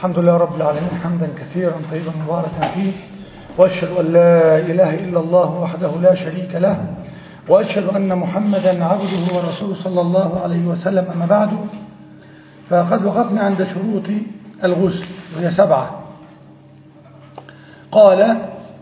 الحمد لله رب العالمين حمدا كثيرا طيبا مباركا فيه وأشهد أن لا إله إلا الله وحده لا شريك له وأشهد أن محمدا عبده ورسوله صلى الله عليه وسلم أما بعد فقد وقفنا عند شروط الغسل وهي سبعة قال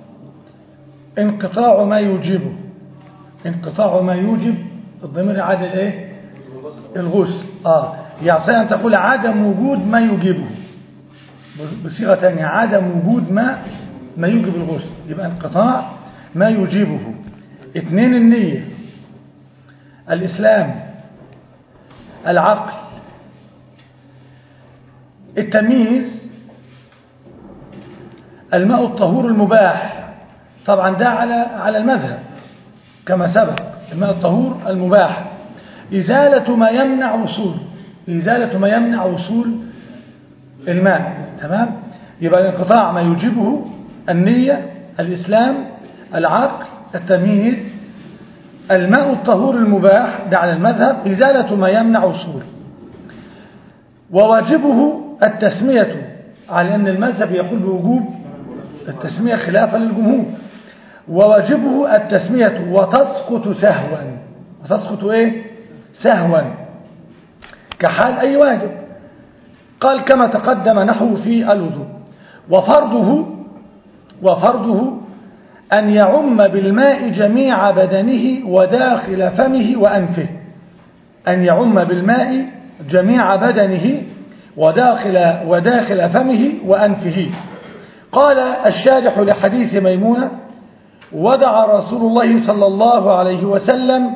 انقطاع ما يوجبه انقطاع ما يوجب الضمير عاد ايه الغسل اه يعني أن تقول عدم وجود ما يوجبه بصيغة ثانية عدم وجود ما ما يوجب الغسل يبقى انقطاع ما يوجبه اثنين النية الإسلام العقل التمييز الماء الطهور المباح طبعا ده على على المذهب كما سبق الماء الطهور المباح إزالة ما يمنع وصول إزالة ما يمنع وصول الماء تمام يبقى الانقطاع ما يوجبه النية الإسلام العقل التمييز الماء الطهور المباح ده على المذهب إزالة ما يمنع وصوله وواجبه التسمية على أن المذهب يقول بوجوب التسمية خلافا للجمهور وواجبه التسمية وتسقط سهوا وتسقط ايه سهوا كحال أي واجب قال كما تقدم نحو في الوضوء وفرضه وفرضه أن يعم بالماء جميع بدنه وداخل فمه وأنفه أن يعم بالماء جميع بدنه وداخل, وداخل فمه وأنفه قال الشارح لحديث ميمونة ودع رسول الله صلى الله عليه وسلم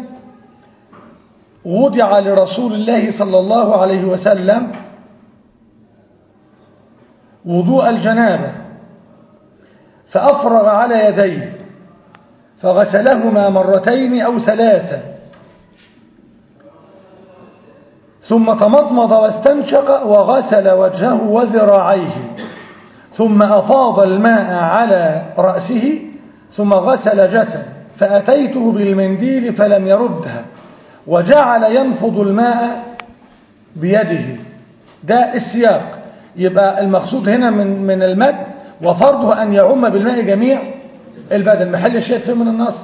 وضع لرسول الله صلى الله عليه وسلم وضوء الجنابة فأفرغ على يديه فغسلهما مرتين أو ثلاثة ثم تمضمض واستنشق وغسل وجهه وذراعيه ثم أفاض الماء على رأسه ثم غسل جسد فأتيته بالمنديل فلم يردها وجعل ينفض الماء بيده ده السياق يبقى المقصود هنا من من المد وفرضه أن يعم بالماء جميع البدن محل الشيء فيه من النص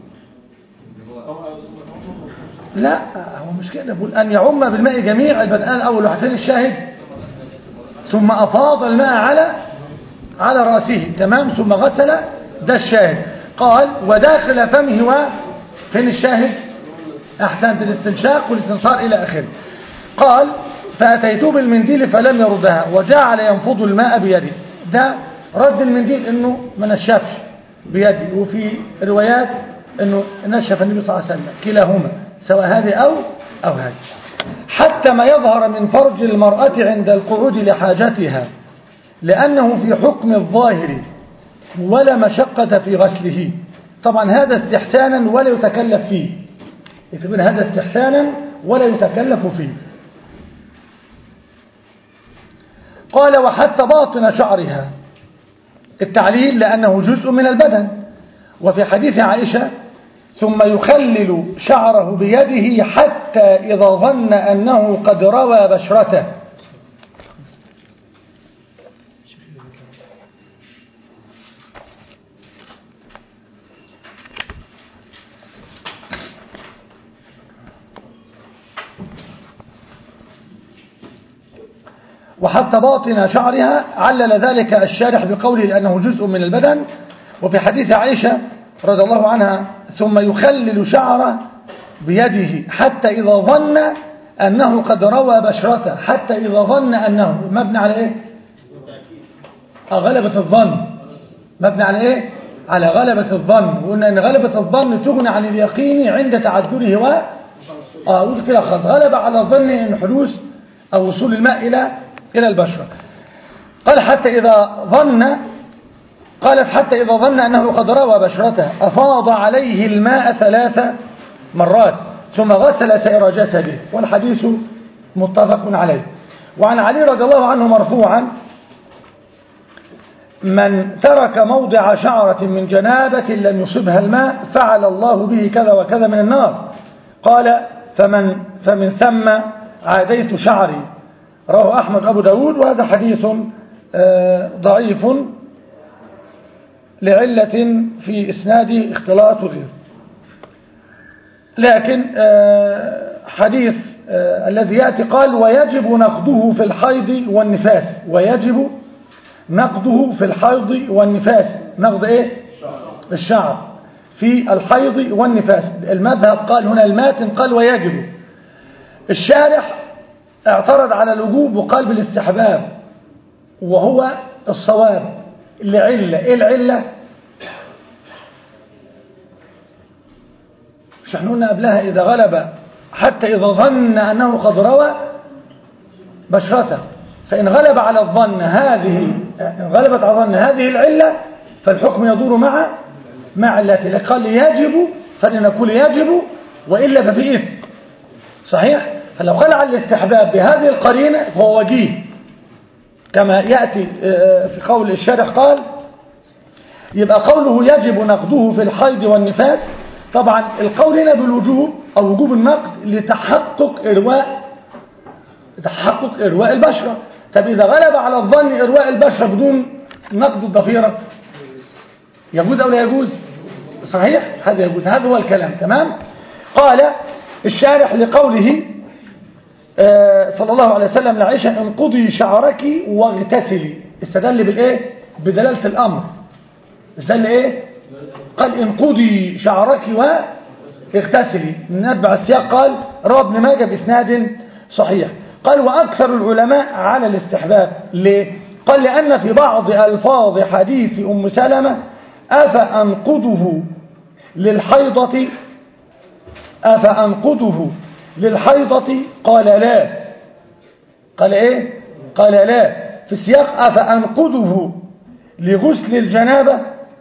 لا هو مش كده بقول أن يعم بالماء جميع البدن أول وحسين الشاهد ثم أفاض الماء على على رأسه تمام ثم غسل ده الشاهد قال وداخل فمه وفين الشاهد أحسنت الاستنشاق والاستنصار إلى آخره قال فأتيته بالمنديل فلم يردها وجعل ينفض الماء بيده ده رد المنديل انه ما نشفش بيده وفي روايات انه نشف النبي صلى الله عليه وسلم كلاهما سواء هذه او او هذه حتى ما يظهر من فرج المرأة عند القعود لحاجتها لأنه في حكم الظاهر ولا مشقة في غسله طبعا هذا استحسانا ولا يتكلف فيه يتبين هذا استحسانا ولا يتكلف فيه قال وحتى باطن شعرها التعليل لأنه جزء من البدن وفي حديث عائشة ثم يخلل شعره بيده حتى إذا ظن أنه قد روى بشرته وحتى باطن شعرها علل ذلك الشارح بقوله لأنه جزء من البدن وفي حديث عائشة رضي الله عنها ثم يخلل شعره بيده حتى إذا ظن أنه قد روى بشرته حتى إذا ظن أنه مبني على إيه غلبة الظن مبني على إيه على غلبة الظن وقلنا أن غلبة الظن تغني عن اليقين عند تعذره و آه كده خلاص غلب على الظن أن حدوث أو وصول الماء إلى إلى البشرة قال حتى إذا ظن قالت حتى إذا ظن أنه قد روى بشرته أفاض عليه الماء ثلاث مرات ثم غسل سائر جسده والحديث متفق عليه وعن علي رضي الله عنه مرفوعا من ترك موضع شعرة من جنابة لم يصبها الماء فعل الله به كذا وكذا من النار قال فمن, فمن ثم عاديت شعري رواه أحمد أبو داود وهذا حديث آه، ضعيف لعلة في إسناده اختلاط وغيره لكن آه، حديث آه، الذي يأتي قال ويجب نقضه في الحيض والنفاس ويجب نقضه في الحيض والنفاس نقض ايه الشعر في الحيض والنفاس المذهب قال هنا الماتن قال ويجب الشارح اعترض على الوجوب وقال بالاستحباب وهو الصواب لعلة ايه العلة مش احنا قلنا قبلها اذا غلب حتى اذا ظن انه قد روى بشرته فان غلب على الظن هذه إن غلبت على الظن هذه العلة فالحكم يدور مع مع علته قال يجب فلنقول يجب وإلا ففي إثم صحيح فلو قال على الاستحباب بهذه القرينة فهو وجيه كما يأتي آه، في قول الشارح قال يبقى قوله يجب نقضه في الحيض والنفاس طبعا القول هنا بالوجوب أو وجوب النقد لتحقق إرواء تحقق إرواء البشرة طب إذا غلب على الظن إرواء البشرة بدون نقد الضفيرة يجوز أو لا يجوز صحيح هذا يجوز هذا هو الكلام تمام قال الشارح لقوله آه، صلى الله عليه وسلم لعائشة انقضي شعرك واغتسلي استدل بالايه بدلالة الامر استدل ايه قال انقضي شعرك واغتسلي نتبع السياق قال روى ابن ماجه باسناد صحيح قال واكثر العلماء على الاستحباب ليه قال لان في بعض الفاظ حديث ام سلمة افانقضه للحيضة أفأنقضه للحيضة قال لا قال إيه قال لا في السياق أفأنقضه لغسل الجنابة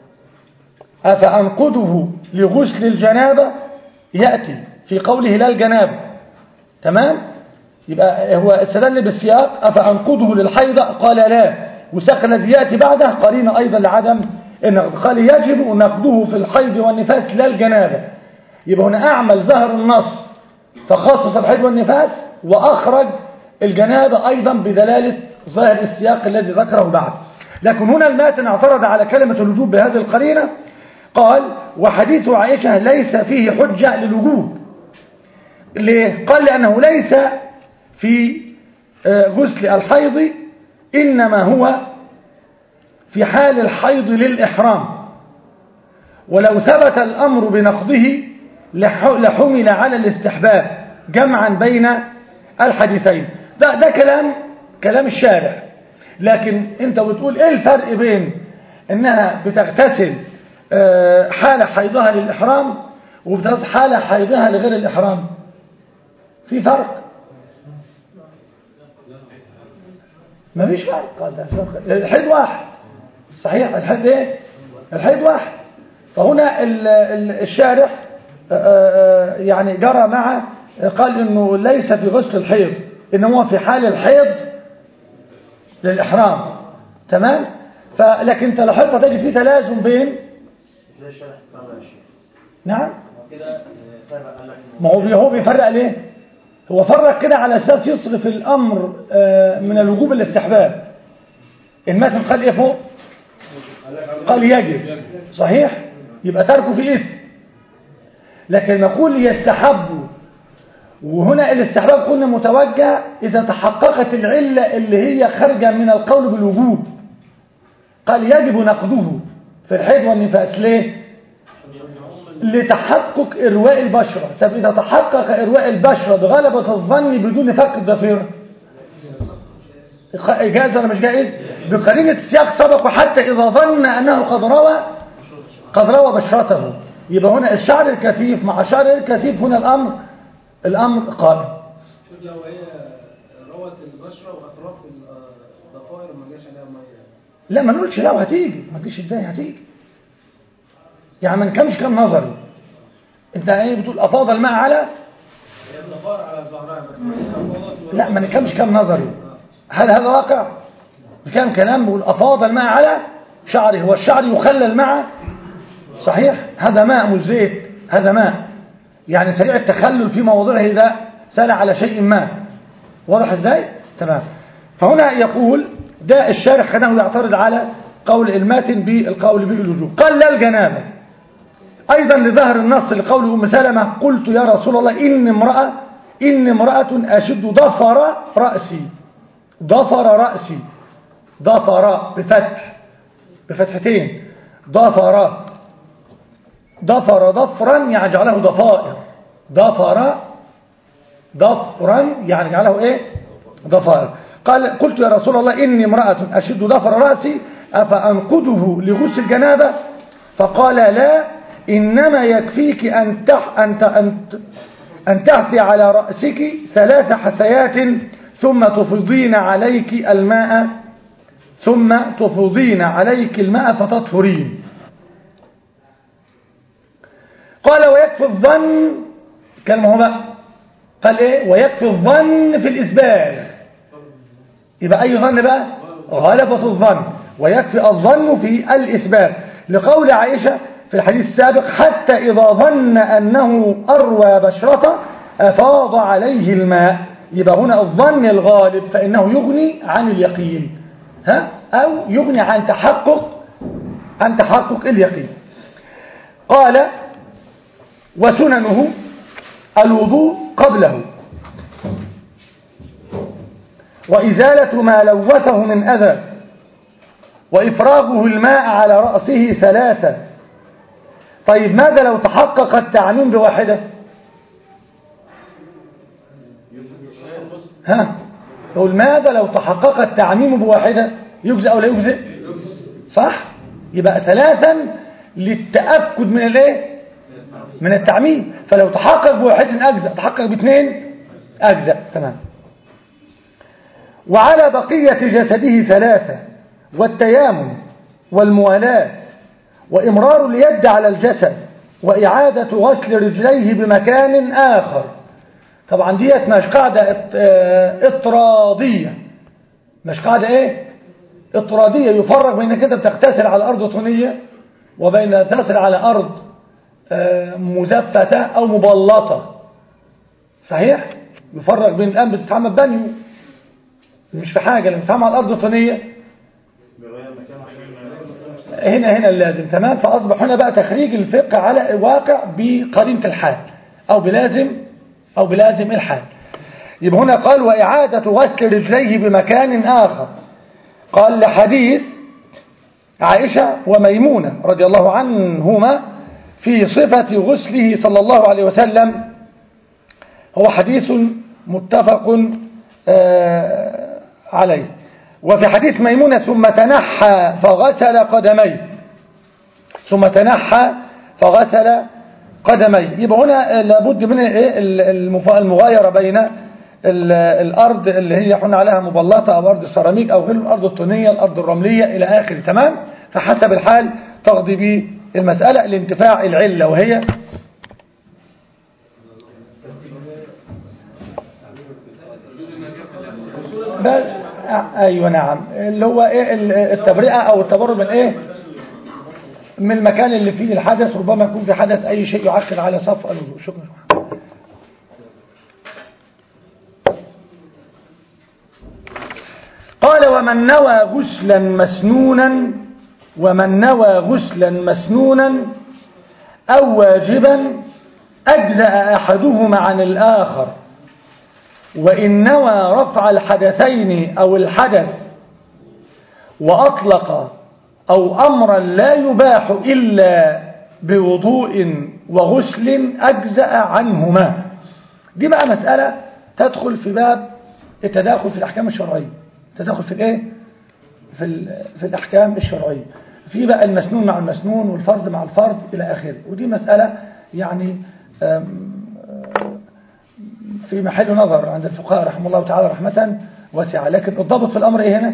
أفأنقضه لغسل الجنابة يأتي في قوله لا الجنابة تمام يبقى هو استدل بالسياق أفأنقضه للحيضة قال لا وساق الذي يأتي بعده قرين أيضا لعدم النقض قال يجب نقضه في الحيض والنفاس لا الجنابة يبقى هنا أعمل ظهر النص فخصص الحيض والنفاس وأخرج الجنابة أيضا بدلالة ظاهر السياق الذي ذكره بعد لكن هنا الماتن اعترض على كلمة الوجوب بهذه القرينة قال وحديث عائشة ليس فيه حجة للوجوب ليه؟ قال لأنه ليس في غسل الحيض إنما هو في حال الحيض للإحرام ولو ثبت الأمر بنقضه لحمل على الاستحباب جمعا بين الحديثين ده, ده كلام كلام الشارع لكن انت بتقول ايه الفرق بين انها بتغتسل حال حيضها للإحرام وبتغتسل حال حيضها لغير الإحرام في فرق ما فيش فرق قال ده الحيض واحد صحيح الحيض ايه الحيض واحد فهنا الشارح يعني جرى مع قال انه ليس في غسل الحيض انما هو في حال الحيض للإحرام تمام فلكن انت لاحظت تجد في تلازم بين نعم ما هو هو بيفرق ليه هو فرق كده على اساس يصرف الامر من الوجوب الاستحباب المثل قال ايه فوق قال يجب صحيح يبقى تركه في اسم لكن نقول يستحب وهنا الاستحباب قلنا متوجه إذا تحققت العلة اللي هي خارجة من القول بالوجوب قال يجب نقضه في الحيض والنفاس ليه لتحقق إرواء البشرة طب إذا تحقق إرواء البشرة بغلبة الظن بدون فك الضفيرة جائز ولا مش جائز بقرينة السياق سبق حتى إذا ظن أنه قد روى قد روى بشرته يبقى هنا الشعر الكثيف مع الشعر الكثيف هنا الأمر الأمر قائم لو هي روت البشرة وأطراف الضفائر وما جاش عليها مية لا ما نقولش لو هتيجي ما تجيش ازاي هتيجي يعني ما نكمش كام نظري انت ايه بتقول افاض الماء على هي الضفائر على ظهرها بس هي أفاضت لا ما نكمش كام نظري هل هذا واقع كان كلام بيقول افاض الماء على شعره هو الشعر يخلل مع صحيح هذا ماء مش زيت هذا ماء يعني سريع التخلل في مواضعه إذا سال على شيء ما واضح ازاي تمام فهنا يقول ده الشارح كانه يعترض على قول الماتن بالقول بالوجوب قال لا الجنابة أيضا لظهر النص لقول أم سلمة قلت يا رسول الله إن امرأة إن امرأة أشد ضفر رأسي ضفر رأسي ضفر بفتح بفتحتين ضفر ضفر ضفرا يعني جعله ضفائر ضفر ضفرا يعني جعله ايه ضفائر قال قلت يا رسول الله إني امرأة أشد ضفر رأسي أفأنقذه لغسل الجنابة فقال لا إنما يكفيك أن تح أن أن أن تحثي على رأسك ثلاث حثيات ثم تفضين عليك الماء ثم تفضين عليك الماء فتطهرين قال ويكفي الظن كلمة هو بقى قال ايه ويكفي الظن في الإسباغ يبقى أي ظن بقى غلبة الظن ويكفي الظن في الإسباغ لقول عائشة في الحديث السابق حتى إذا ظن أنه أروى بشرته أفاض عليه الماء يبقى هنا الظن الغالب فإنه يغني عن اليقين ها أو يغني عن تحقق عن تحقق اليقين قال وسننه الوضوء قبله وإزالة ما لوثه من أذى وإفراغه الماء على رأسه ثلاثة طيب ماذا لو تحقق التعميم بواحدة ها يقول ماذا لو تحقق التعميم بواحدة يجزئ أو لا يجزئ صح يبقى ثلاثا للتأكد من الايه من التعميم فلو تحقق بواحد أجزأ تحقق باثنين أجزأ تمام وعلى بقية جسده ثلاثة والتيامن والموالاة وإمرار اليد على الجسد وإعادة غسل رجليه بمكان آخر طبعا ديت مش قاعدة اطرادية مش قاعدة ايه اطرادية يفرق بين انك انت بتغتسل على أرض طينية وبين تغتسل على أرض مزفتة أو مبلطة صحيح يفرق بين الآن بتتعمل بنيو مش في حاجة لما تتعمل على الأرض الطينية هنا هنا اللازم تمام فأصبح هنا بقى تخريج الفقه على الواقع بقرينة الحال أو بلازم أو بلازم الحال يبقى هنا قال وإعادة غسل رجليه بمكان آخر قال لحديث عائشة وميمونة رضي الله عنهما في صفة غسله صلى الله عليه وسلم هو حديث متفق عليه وفي حديث ميمونة ثم تنحى فغسل قدميه ثم تنحى فغسل قدميه يبقى هنا لابد من المغايرة بين الأرض اللي هي حنا عليها مبلطة أو أرض السيراميك أو غير الأرض الطينية الأرض الرملية إلى آخره تمام فحسب الحال تقضي به المسألة لانتفاع العلة وهي بل ايوه نعم اللي هو ايه التبرئه او التبرد من ايه من المكان اللي فيه الحدث ربما يكون في حدث اي شيء يعكر على صف الوضوء شكرا قال ومن نوى غسلا مسنونا ومن نوى غسلا مسنونا او واجبا اجزا احدهما عن الاخر وإن نوى رفع الحدثين أو الحدث وأطلق أو أمرا لا يباح إلا بوضوء وغسل أجزأ عنهما دي بقى مسألة تدخل في باب التداخل في الأحكام الشرعية تداخل في الإيه؟ في, في الأحكام الشرعية في بقى المسنون مع المسنون والفرض مع الفرض إلى آخره ودي مسألة يعني في محل نظر عند الفقهاء رحمه الله تعالى رحمة واسعة لكن الضبط في الأمر إيه هنا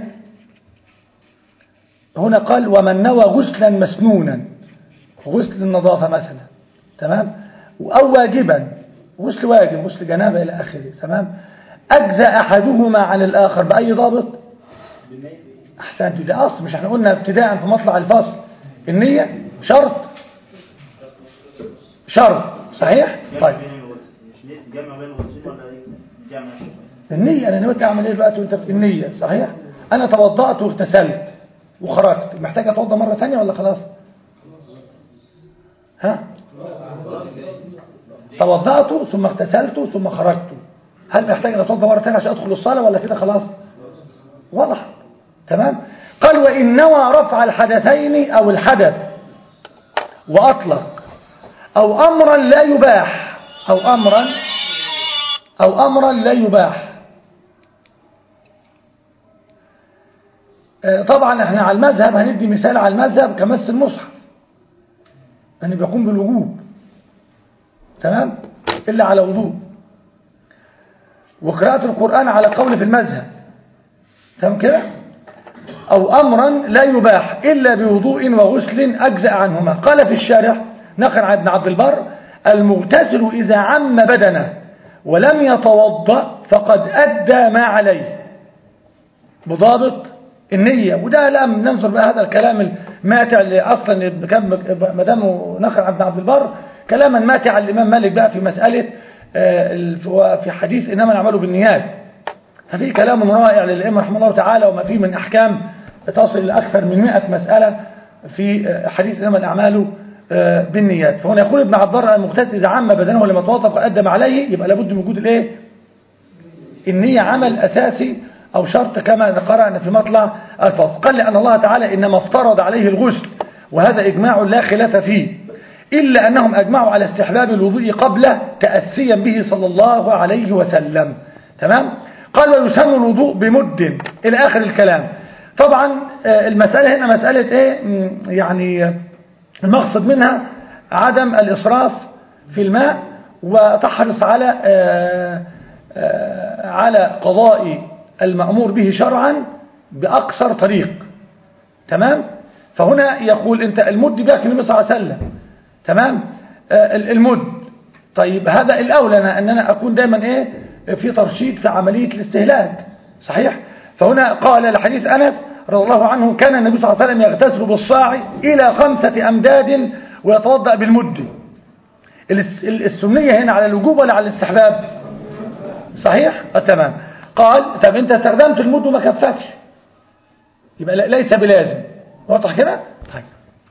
هنا قال ومن نوى غسلا مسنونا غسل النظافة مثلا تمام أو واجبا غسل واجب غسل جنابة إلى آخره تمام أجزى أحدهما عن الآخر بأي ضابط أحسنت ده أصل مش احنا قلنا ابتداء في مطلع الفصل النية شرط شرط صحيح طيب جمع بين الوصول ولا جمع النية أنا نويت أعمل إيه دلوقتي وأنت في النية صحيح أنا توضأت واغتسلت وخرجت محتاج أتوضأ مرة ثانية ولا خلاص ها توضأت ثم اغتسلت ثم خرجت هل محتاج أتوضأ مرة ثانية عشان أدخل الصلاة ولا كده خلاص واضح تمام قال وإن نوى رفع الحدثين أو الحدث وأطلق أو أمرا لا يباح أو أمرا أو أمرا لا يباح آه، طبعا احنا على المذهب هندي مثال على المذهب كمس المصحف أنه بيقوم بالوجوب تمام إلا على وضوء وقراءة القرآن على قول في المذهب تمام كده أو أمرا لا يباح إلا بوضوء وغسل أجزأ عنهما قال في الشارح نقل عن ابن عبد البر المغتسل إذا عم بدنه ولم يتوضأ فقد أدى ما عليه بضابط النية وده لم ننظر بقى هذا الكلام الماتع اللي أصلا كان مدامه نقل عن ابن عبد البر كلاما ماتع الإمام مالك بقى في مسألة آه، في حديث إنما نعمله بالنيات ففي كلام رائع للإمام رحمه الله تعالى وما فيه من أحكام تصل لأكثر من 100 مسألة في آه، حديث إنما الأعمال آه، بالنيات فهنا يقول ابن عبار المغتسل إذا عم بدنه ولما توظف وقدم عليه يبقى لابد من وجود الإيه؟ النية عمل أساسي أو شرط كما قرأنا في مطلع الفصل قال لأن الله تعالى إنما افترض عليه الغسل وهذا إجماع لا خلاف فيه إلا أنهم أجمعوا على استحباب الوضوء قبل تأسيا به صلى الله عليه وسلم تمام قال ويسن الوضوء بمد إلى آخر الكلام طبعا آه، المسألة هنا مسألة إيه يعني المقصد منها عدم الإسراف في الماء وتحرص على آه، آه، على قضاء المأمور به شرعا بأقصر طريق تمام فهنا يقول انت المد بيك النبي صلى الله عليه وسلم تمام آه المد طيب هذا الأولى أن أنا أكون دائما إيه في ترشيد في عملية الاستهلاك صحيح فهنا قال الحديث أنس رضي الله عنه كان النبي صلى الله عليه وسلم يغتسل بالصاع إلى خمسة أمداد ويتوضأ بالمد السنية هنا على الوجوب ولا على الاستحباب صحيح آه تمام قال طب انت استخدمت المد وما كفكش يبقى ليس بلازم واضح كده طيب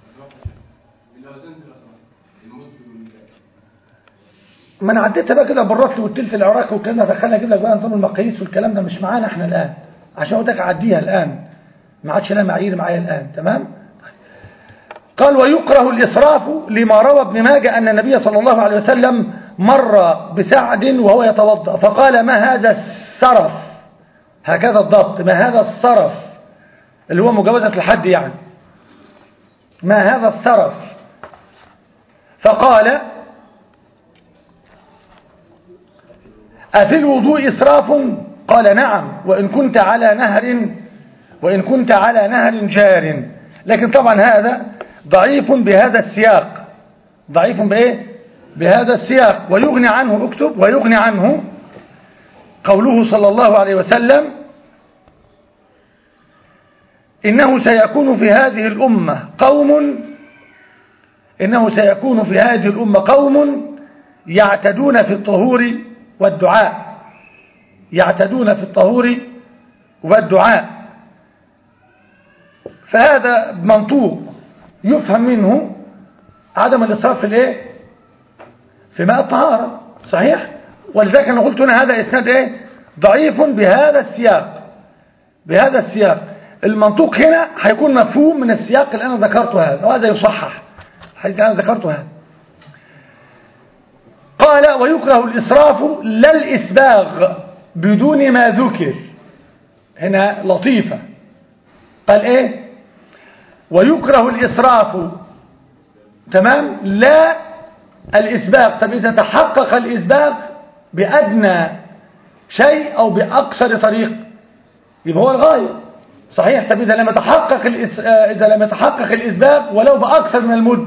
ما انا عديتها بقى كده برات لي والتلت العراقي والكلام ده دخلنا كده بقى نظام المقاييس والكلام ده مش معانا احنا الان عشان قلت لك اعديها الان ما عادش لها معايير معايا الان تمام قال ويكره الاسراف لما روى ابن ماجه ان النبي صلى الله عليه وسلم مر بسعد وهو يتوضا فقال ما هذا السرف هكذا الضبط ما هذا السرف اللي هو مجاوزة الحد يعني ما هذا السرف فقال أفي الوضوء إسراف قال نعم وإن كنت على نهر وإن كنت على نهر جار لكن طبعا هذا ضعيف بهذا السياق ضعيف بإيه بهذا السياق ويغني عنه اكتب ويغني عنه قوله صلى الله عليه وسلم إنه سيكون في هذه الأمة قوم إنه سيكون في هذه الأمة قوم يعتدون في الطهور والدعاء يعتدون في الطهور والدعاء فهذا منطوق يفهم منه عدم الإسراف في الايه في ماء الطهارة صحيح ولذلك أنا قلت هنا هذا إسناد إيه ضعيف بهذا السياق بهذا السياق المنطوق هنا هيكون مفهوم من السياق اللي أنا ذكرته هذا وهذا يصحح الحديث اللي أنا ذكرته هذا قال ويكره الإسراف لا الإسباغ بدون ما ذكر هنا لطيفة قال إيه ويكره الإسراف تمام لا الإسباغ طب إذا تحقق الإسباغ بأدنى شيء أو بأقصر طريق يبقى هو الغاية صحيح طب إذا لم يتحقق الإس... إذا لم يتحقق الإسباب ولو بأكثر من المد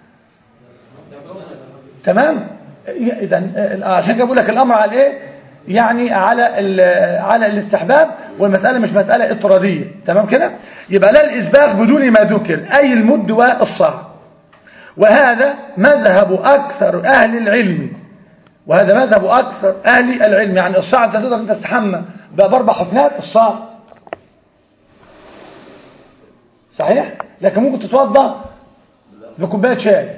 تمام إذا عشان كده بقول لك الأمر على إيه يعني على على الاستحباب والمسألة مش مسألة اضطرارية تمام كده يبقى لا الإسباغ بدون ما ذكر أي المد والصاع وهذا مذهب أكثر أهل العلم وهذا مذهب أكثر أهل العلم يعني الصاع أنت تقدر أن تستحمى بأربع حفنات الصاع صحيح لكن ممكن تتوضا بكوبايه شاي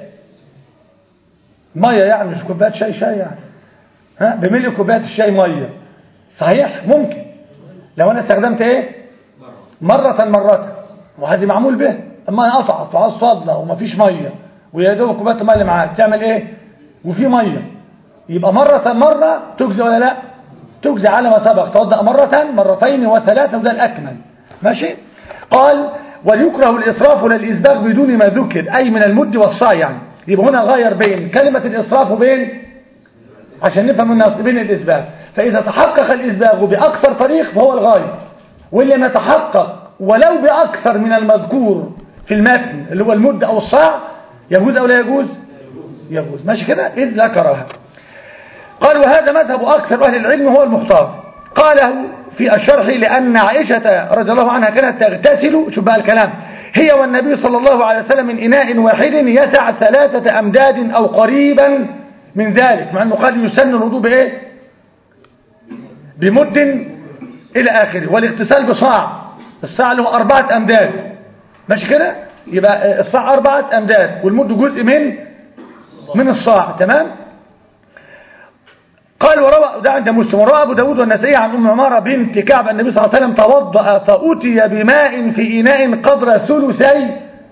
ميه يعني مش كوبايه شاي شاي يعني ها بملء كوبايه الشاي ميه صحيح ممكن لو انا استخدمت ايه مره مره وهذه معمول به اما انا قطعت وعاوز فاضله ومفيش ميه ويا دوب كوبايه الميه اللي معاك تعمل ايه وفي ميه يبقى مره مره تجزي ولا لا تجزي على ما سبق توضأ مرة مرتين وثلاثة وده الأكمل ماشي قال وليكره الإسراف ولا الإسباغ بدون ما ذكر أي من المد والصاع يعني يبقى هنا غير بين كلمة الإسراف وبين عشان نفهم الناس بين الإسباغ فإذا تحقق الإسباغ بأكثر طريق فهو الغاية واللي ما تحقق ولو بأكثر من المذكور في المتن اللي هو المد أو الصاع يجوز أو لا يجوز يجوز ماشي كده إذ ذكرها قال وهذا مذهب أكثر أهل العلم هو المختار قاله في الشرح لأن عائشة رضي الله عنها كانت تغتسل شوف بقى الكلام هي والنبي صلى الله عليه وسلم من إناء واحد يسع ثلاثة أمداد أو قريبا من ذلك مع أنه قال يسن الوضوء بإيه بمد إلى آخره والاغتسال بصاع الصاع له أربعة أمداد ماشي كده يبقى الصاع أربعة أمداد والمد جزء من من الصاع تمام قال وروى ده عند مسلم وروى ابو داود والنسائي عن ام عماره بنت كعب النبي صلى الله عليه وسلم توضا فاتي بماء في اناء قدر ثلثي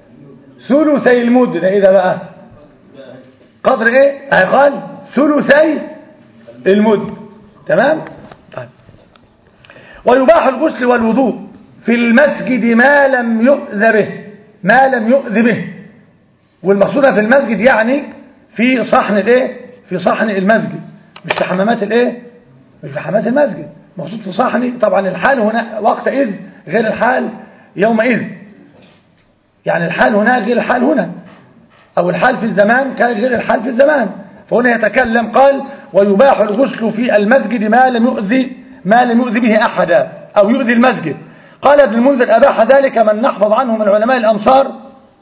ثلثي المد ده ايه ده بقى قدر ايه قال ثلثي المد تمام طيب ويباح الغسل والوضوء في المسجد ما لم يؤذ به ما لم يؤذ به والمقصود في المسجد يعني في صحن الايه في صحن المسجد مش في حمامات الايه مش في حمامات المسجد مقصود في صحن طبعا الحال هنا وقت اذ غير الحال يومئذ يعني الحال هنا غير الحال هنا او الحال في الزمان كان غير الحال في الزمان فهنا يتكلم قال ويباح الغسل في المسجد ما لم يؤذي ما لم يؤذي به احدا او يؤذي المسجد قال ابن المنذر اباح ذلك من نحفظ عنه من علماء الامصار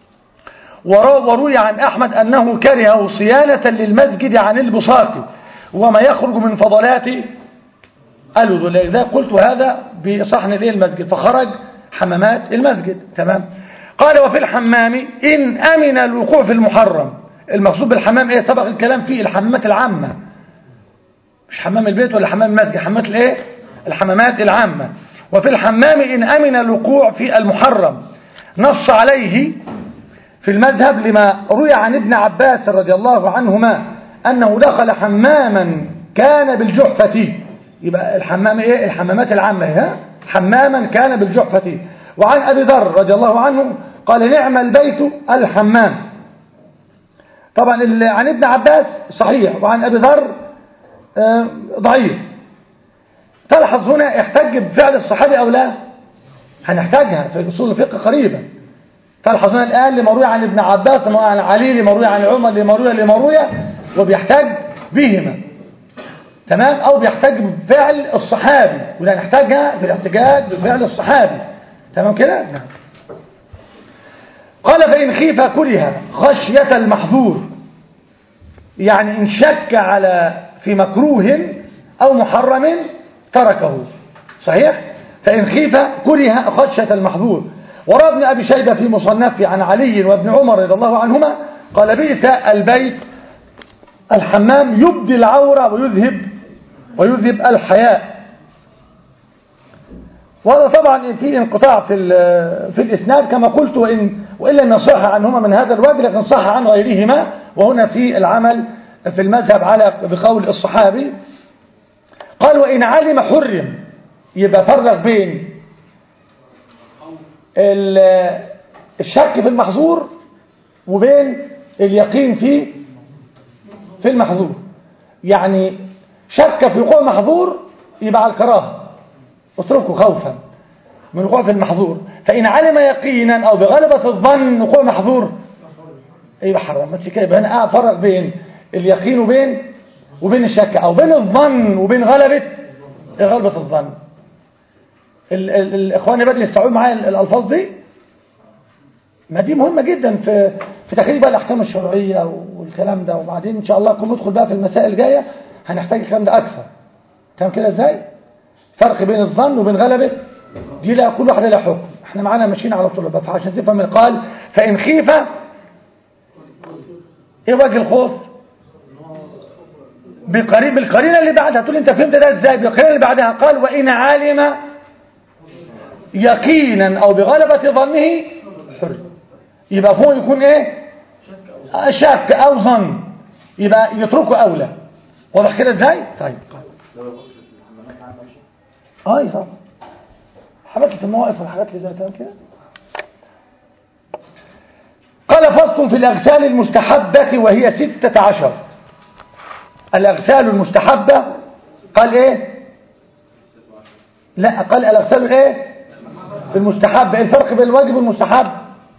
وروي عن احمد انه كرهه صيانه للمسجد عن البصاق وما يخرج من فضلات الوضوء لذلك قلت هذا بصحن الايه المسجد فخرج حمامات المسجد تمام قال وفي الحمام إن أمن الوقوع في المحرم المقصود بالحمام ايه سبق الكلام فيه الحمامات العامة مش حمام البيت ولا حمام المسجد حمامات الايه الحمامات العامة وفي الحمام إن أمن الوقوع في المحرم نص عليه في المذهب لما روي عن ابن عباس رضي الله عنهما أنه دخل حماما كان بالجحفة يبقى الحمام إيه الحمامات العامة ها حماما كان بالجحفة وعن أبي ذر رضي الله عنه قال نعم البيت الحمام طبعا عن ابن عباس صحيح وعن أبي ذر ضعيف تلحظ هنا احتج بفعل الصحابي أو لا هنحتاجها في أصول الفقه قريبا تلحظ هنا الآن لمروي عن ابن عباس لمروي عن علي لمروي عن عمر لمروي لمروي وبيحتاج بهما تمام أو بيحتاج بفعل الصحابي ولا نحتاجها في الاحتجاج بفعل الصحابي تمام كده نعم قال فإن خيف كره خشية المحظور يعني إن شك على في مكروه أو محرم تركه صحيح فإن خيف كره خشية المحظور وراى ابن أبي شيبة في مصنفه عن علي وابن عمر رضي الله عنهما قال بئس البيت الحمام يبدي العورة ويذهب ويذهب الحياء وهذا طبعا في انقطاع في في الاسناد كما قلت وان وان لم يصح عنهما من هذا الوجه لكن صح عن غيرهما وهنا في العمل في المذهب على بقول الصحابي قال وان علم حرم يبقى فرق بين الشك في المحظور وبين اليقين في في المحظور يعني شك في وقوع محظور يبقى على الكراهه اتركه خوفا من وقوع في المحظور فإن علم يقينا أو بغلبة الظن وقوع محظور يبقى حرام ما كده يبقى هنا فرق بين اليقين وبين وبين الشك أو بين الظن وبين غلبة غلبة الظن ال ال الإخوان بدل يستوعبوا معايا الألفاظ دي ما دي مهمة جدا في في تخريج بقى الأحكام الشرعية والكلام ده وبعدين إن شاء الله كل ندخل بقى في المسائل الجاية هنحتاج الكلام ده أكثر تمام كده إزاي؟ فرق بين الظن وبين غلبة دي لا كل واحدة لها حكم احنا معانا ماشيين على طول بس عشان تفهم قال فإن خيف ايه وجه الخوف بقريب القرينة اللي بعدها تقول انت فهمت ده ازاي بالقرينة اللي بعدها قال وإن علم يقينا أو بغلبة ظنه حر يبقى فوق يكون ايه شك أو ظن يبقى يتركه أولى واضح كده ازاي طيب اه طبعا حاجات في المواقف والحاجات اللي زي كده كده قال فصل في الأغسال المستحبة وهي ستة عشر الأغسال المستحبة قال ايه لا قال الأغسال الايه المستحبة ايه الفرق بين الواجب والمستحب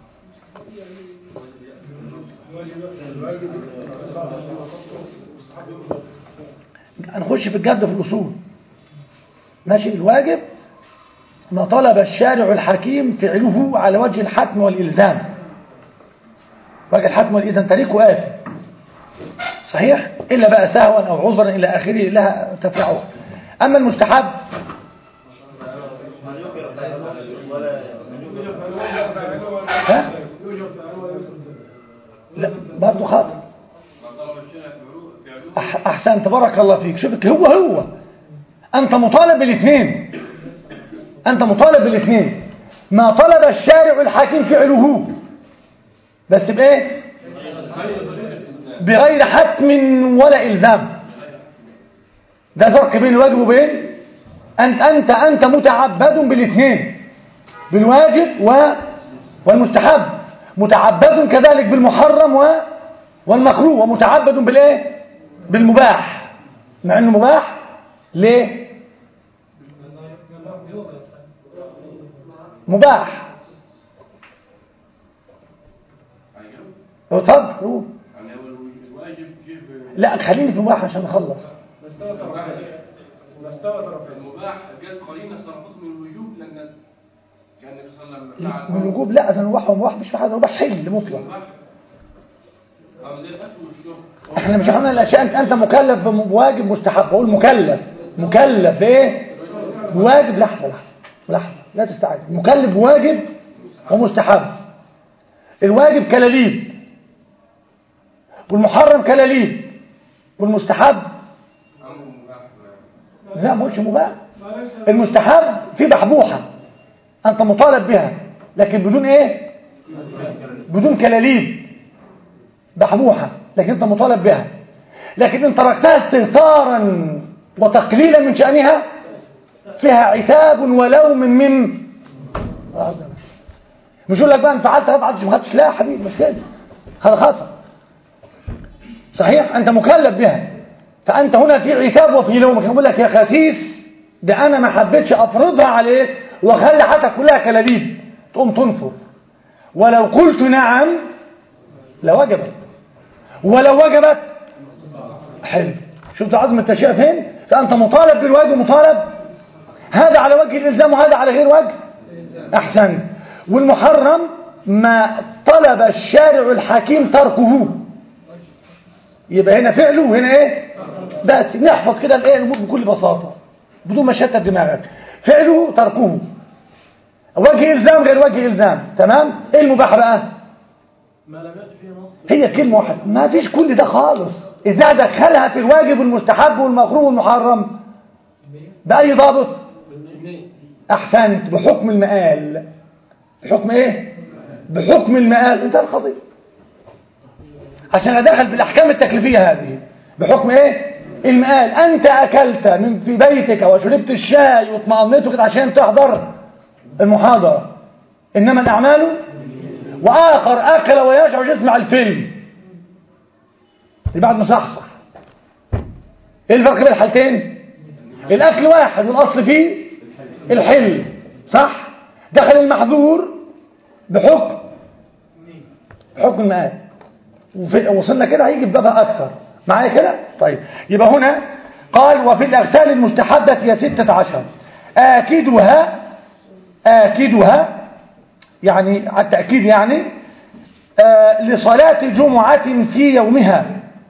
هنخش في الجد في الأصول ماشي الواجب ما طلب الشارع الحكيم فعله على وجه الحتم والإلزام وجه الحتم والإلزام تاريخه آثم صحيح إلا بقى سهوا أو عذرا إلى آخره لها تفرعه أما المستحب ها؟ لا برضه خاطئ أح- أحسن تبارك الله فيك شوفك هو هو أنت مطالب بالاثنين أنت مطالب بالاثنين ما طلب الشارع الحكيم فعله بس بإيه بغير حتم ولا إلزام ده فرق بين الواجب وبين أنت أنت أنت متعبد بالاثنين بالواجب و والمستحب متعبد كذلك بالمحرم و والمكروه ومتعبد بالايه بالمباح مع انه مباح ليه مباح اتفضل قول. يعني هو الواجب كيف لا خليني في مباح عشان نخلص مستوى طرفين مستوى طرفين المباح جت قرينه صرفته من الوجوب لان كان النبي صلى الله عليه وسلم فعل من الوجوب لا ده مباح ومباح مش في حاجه مباح حل مطلق المباح او زي الاكل والشرب احنا مش عملنا الاشياء انت انت مكلف بواجب مستحب بقول مكلف مكلف بايه بواجب لحظه لحظه لحظه لا تستعجل مكلف بواجب ومستحب الواجب كلاليب والمحرم كلاليب والمستحب امر مباح لا ما قلتش مباح المستحب في بحبوحه انت مطالب بها لكن بدون ايه بدون كلاليب بحبوحه لكن انت مطالب بها لكن ان تركتها استهتارا وتقليلا من شأنها فيها عتاب ولوم من آه، ده مش- مش يقول لك بقى انت فعلت ما فعلتش ما خدتش لا يا حبيبي مش كده هذا خطأ صحيح انت مكلف بها فانت هنا في عتاب وفي لوم يقول لك يا خسيس ده انا ما حبيتش افرضها عليك واخلي حياتك كلها كلاليب تقوم تنفر ولو قلت نعم لوجبت ولو وجبت حلو شفت عظم التشريع فين فانت مطالب بالواجب مطالب هذا على وجه الالزام وهذا على غير وجه احسن والمحرم ما طلب الشارع الحكيم تركه يبقى هنا فعله وهنا ايه بس نحفظ كده الايه الامور بكل بساطه بدون ما شتت دماغك فعله تركه وجه الزام غير وجه الزام تمام ايه المباح بقى ما لم يأتي فيه نص هي كلمه واحده ما فيش كل ده خالص اذا دخلها في الواجب والمستحب والمكروه والمحرم باي ضابط بالنية احسنت بحكم المقال بحكم ايه بحكم المقال انتهى القضيه عشان ادخل في الاحكام التكليفيه هذه بحكم ايه المقال انت اكلت من في بيتك وشربت الشاي واطمأنيت كده عشان تحضر المحاضره انما الاعمال واخر اكل ويشعر يسمع الفيلم اللي بعد مصحصح ايه الفرق بين الحالتين الاكل واحد والاصل فيه الحل صح دخل المحظور بحكم بحكم المآل وفي- وصلنا كده هيجي في بابها أكثر معايا كده طيب يبقى هنا قال وفي الأغسال المستحبة هي ستة عشر آكدها آكدها يعني على التأكيد يعني آه لصلاة جمعة في يومها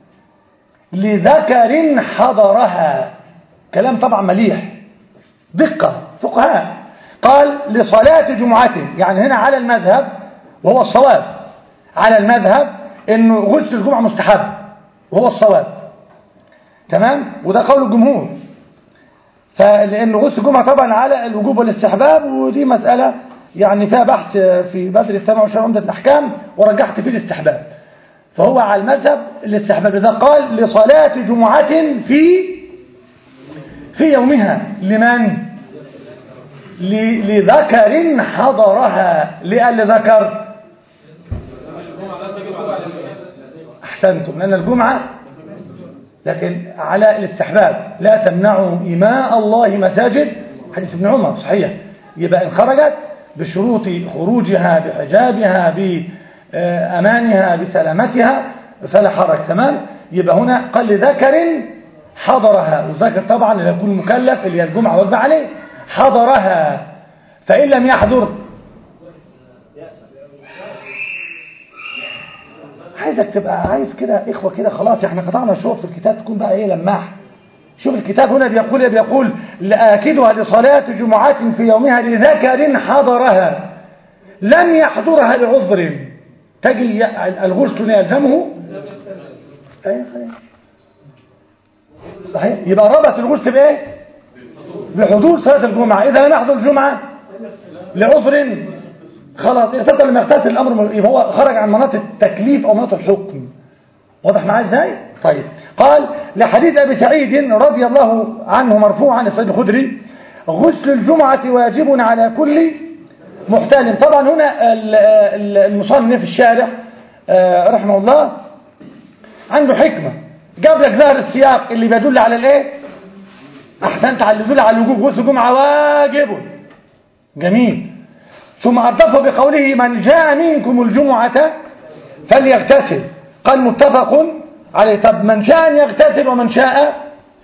لذكر حضرها كلام طبعا مليح دقة فقهاء قال لصلاة جمعة يعني هنا على المذهب وهو الصواب على المذهب انه غسل الجمعة مستحب وهو الصواب تمام وده قول الجمهور فلأن غسل الجمعة طبعا على الوجوب والاستحباب ودي مسألة يعني فيها بحث في بدر السماء وشرع عمدة الأحكام ورجحت فيه الاستحباب فهو على المذهب الاستحباب إذا قال لصلاة جمعة في في يومها لمن ل- لذكر حضرها لأن لذكر أحسنتم لأن الجمعة لكن على الاستحباب لا تمنعوا إماء الله مساجد حديث ابن عمر صحيح يبقى إن خرجت بشروط خروجها بحجابها بأمانها بسلامتها فلا حرج تمام يبقى هنا قال لذكر حضرها وذكر طبعا اللي يكون مكلف اللي هي الجمعة واجب عليه حضرها فإن لم يحضر عايزك تبقى عايز كده إخوة كده خلاص احنا قطعنا الشوط في الكتاب تكون بقى ايه لماح شوف الكتاب هنا بيقول ايه بيقول لآكدها لصلاة جمعة في يومها لذكر حضرها لم يحضرها لعذر تجي الغسل يلزمه أيوة، أيوة. صحيح يبقى ربط الغسل بايه بحضور صلاة الجمعة إذا لم يحضر الجمعة لعذر خلاص يغتسل لما يغتسل الأمر يبقى هو خرج عن مناط التكليف أو مناط الحكم واضح معايا ازاي طيب قال لحديث أبي سعيد رضي الله عنه مرفوعا عن السيد الخدري غسل الجمعة واجب على كل محتال طبعا هنا ال- ال- المصنف في الشارع آه، رحمه الله عنده حكمة جاب لك ظاهر السياق اللي بيدل على الايه احسنت على اللي يدل على الوجوب غسل الجمعة واجب جميل ثم أردفه بقوله من جاء منكم الجمعة فليغتسل قال متفق عليه طب من شاء أن يغتسل ومن شاء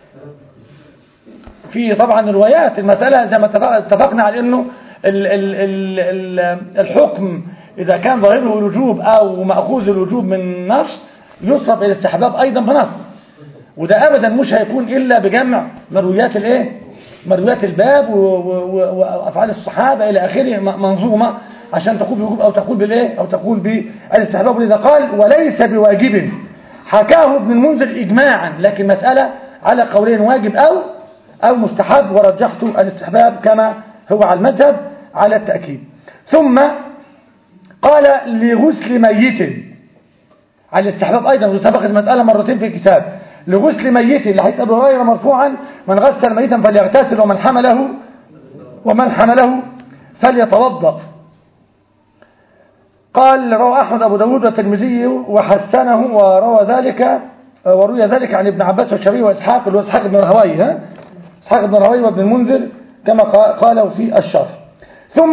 في طبعا روايات المسألة زي ما اتفق- اتفقنا على أنه ال ال ال ال الحكم إذا كان ظاهره الوجوب أو مأخوذ الوجوب من نص يصرف إلى الاستحباب أيضا بنص وده أبدا مش هيكون إلا بجمع مرويات الإيه مرويات الباب و- و- و- وأفعال الصحابة إلى آخره م- منظومة عشان تقول بالوجوب أو تقول بالإيه أو تقول بالاستحباب ولذا قال وليس بواجب حكاه ابن المنذر إجماعا لكن مسألة على قولين واجب أو أو مستحب ورجحت الاستحباب كما هو على المذهب على التأكيد ثم قال لغسل ميت على الاستحباب أيضا وسبق المسألة مرتين في الكتاب لغسل ميت لحيث أبو هريرة مرفوعا من غسل ميتا فليغتسل ومن حمله ومن حمله فليتوضأ قال روى أحمد أبو داود والترمذي وحسنه وروى ذلك وروي ذلك عن ابن عباس والشافعي وإسحاق اللي هو إسحاق بن راهويه ها إسحاق بن راهويه وابن المنذر كما قا- قالوا في الشرح ثم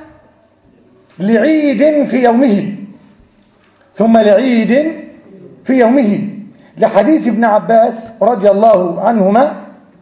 لعيد في يومه ثم لعيد في يومه لحديث ابن عباس رضي الله عنهما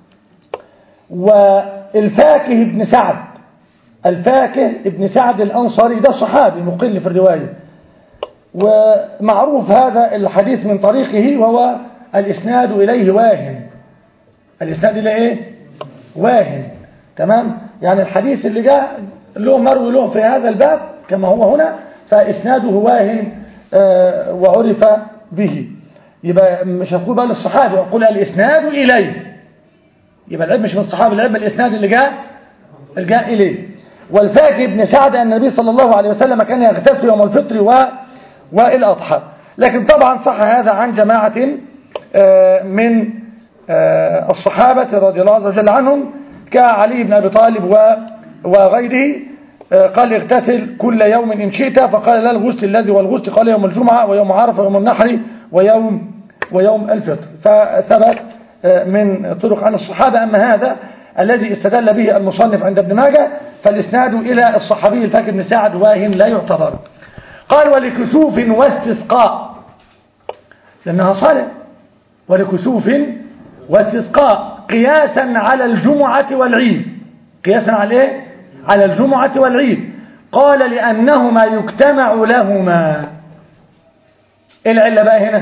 والفاكه بن سعد الفاكه ابن سعد الأنصاري ده صحابي مقل في الرواية ومعروف هذا الحديث من طريقه وهو الإسناد إليه واهن الإسناد إليه إيه؟ واهن تمام يعني الحديث اللي جاء له مروي له في هذا الباب كما هو هنا فإسناده واهن آه، وعرف به يبقى مش هنقول بقى للصحابي وأقول الإسناد إليه يبقى العلم مش من الصحابة العلم الإسناد اللي جاء اللي جاء إليه والفاكر بن سعد أن النبي صلى الله عليه وسلم كان يغتسل يوم الفطر و... والأضحى لكن طبعا صح هذا عن جماعة آه، من آه، الصحابة رضي الله عز وجل عنهم كعلي بن أبي طالب و... وغيره آه، قال اغتسل كل يوم إن شئت فقال لا الغسل الذي والغسل قال يوم الجمعة ويوم عرفة ويوم النحر ويوم ويوم الفطر فثبت آه، من طرق عن الصحابة أما هذا الذي استدل به المصنف عند ابن ماجه فالإسناد إلى الصحابي الفاكر بن سعد واهن لا يعتبر قال ولكسوف واستسقاء لأنها صلاة ولكسوف واستسقاء قياسا على الجمعة والعيد قياسا على ايه على الجمعة والعيد قال لأنهما يجتمع لهما ايه العلة بقى هنا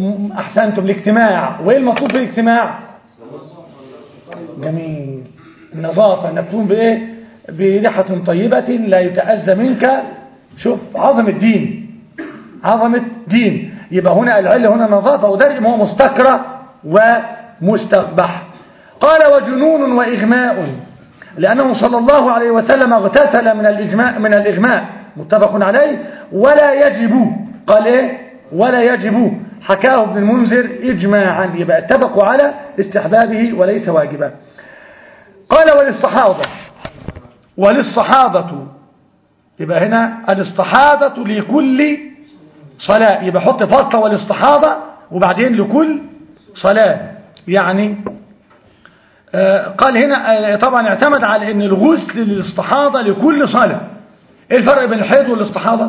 أحسنتم الاجتماع وإيه المطلوب في الاجتماع جميل النظافة انك تكون بايه بريحة طيبة لا يتأذى منك شوف عظمة دين عظمة دين يبقى هنا العلة هنا نظافة وده هو مستكره ومستقبح قال وجنون وإغماء لأنه صلى الله عليه وسلم اغتسل من الإجماع من الإغماء متفق عليه ولا يجب قال إيه ولا يجب حكاه ابن المنذر إجماعا يبقى اتفقوا على استحبابه وليس واجبا قال وللصحابة وللصحابة يبقى هنا الاستحاضة لكل صلاة يبقى حط فاصلة والاستحاضة وبعدين لكل صلاة يعني آه، قال هنا آه، طبعا اعتمد على ان الغسل للاستحاضة لكل صلاة ايه الفرق بين الحيض والاستحاضة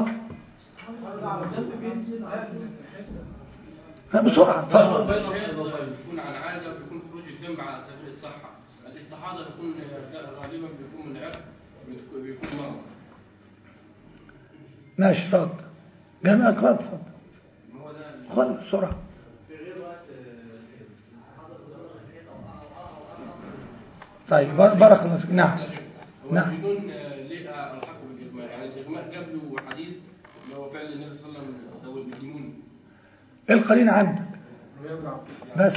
لا، بسرعة فرق. يكون عن عادة ويكون خروج الدم على سبيل الصحة الاستحاضة يكون غالبا بيكون من عرق بيكون- بيكون مرض ماشي اتفضل جميع اتفضل اتفضل هو ده خد بسرعة طيب بار- بارك الله فيك نعم هو نعم. الجنون آه، ليه الحق بالاجماع يعني الاجماع قبله حديث اللي هو فعل النبي صلى الله عليه وسلم هو بالجنون ايه القرين عندك بس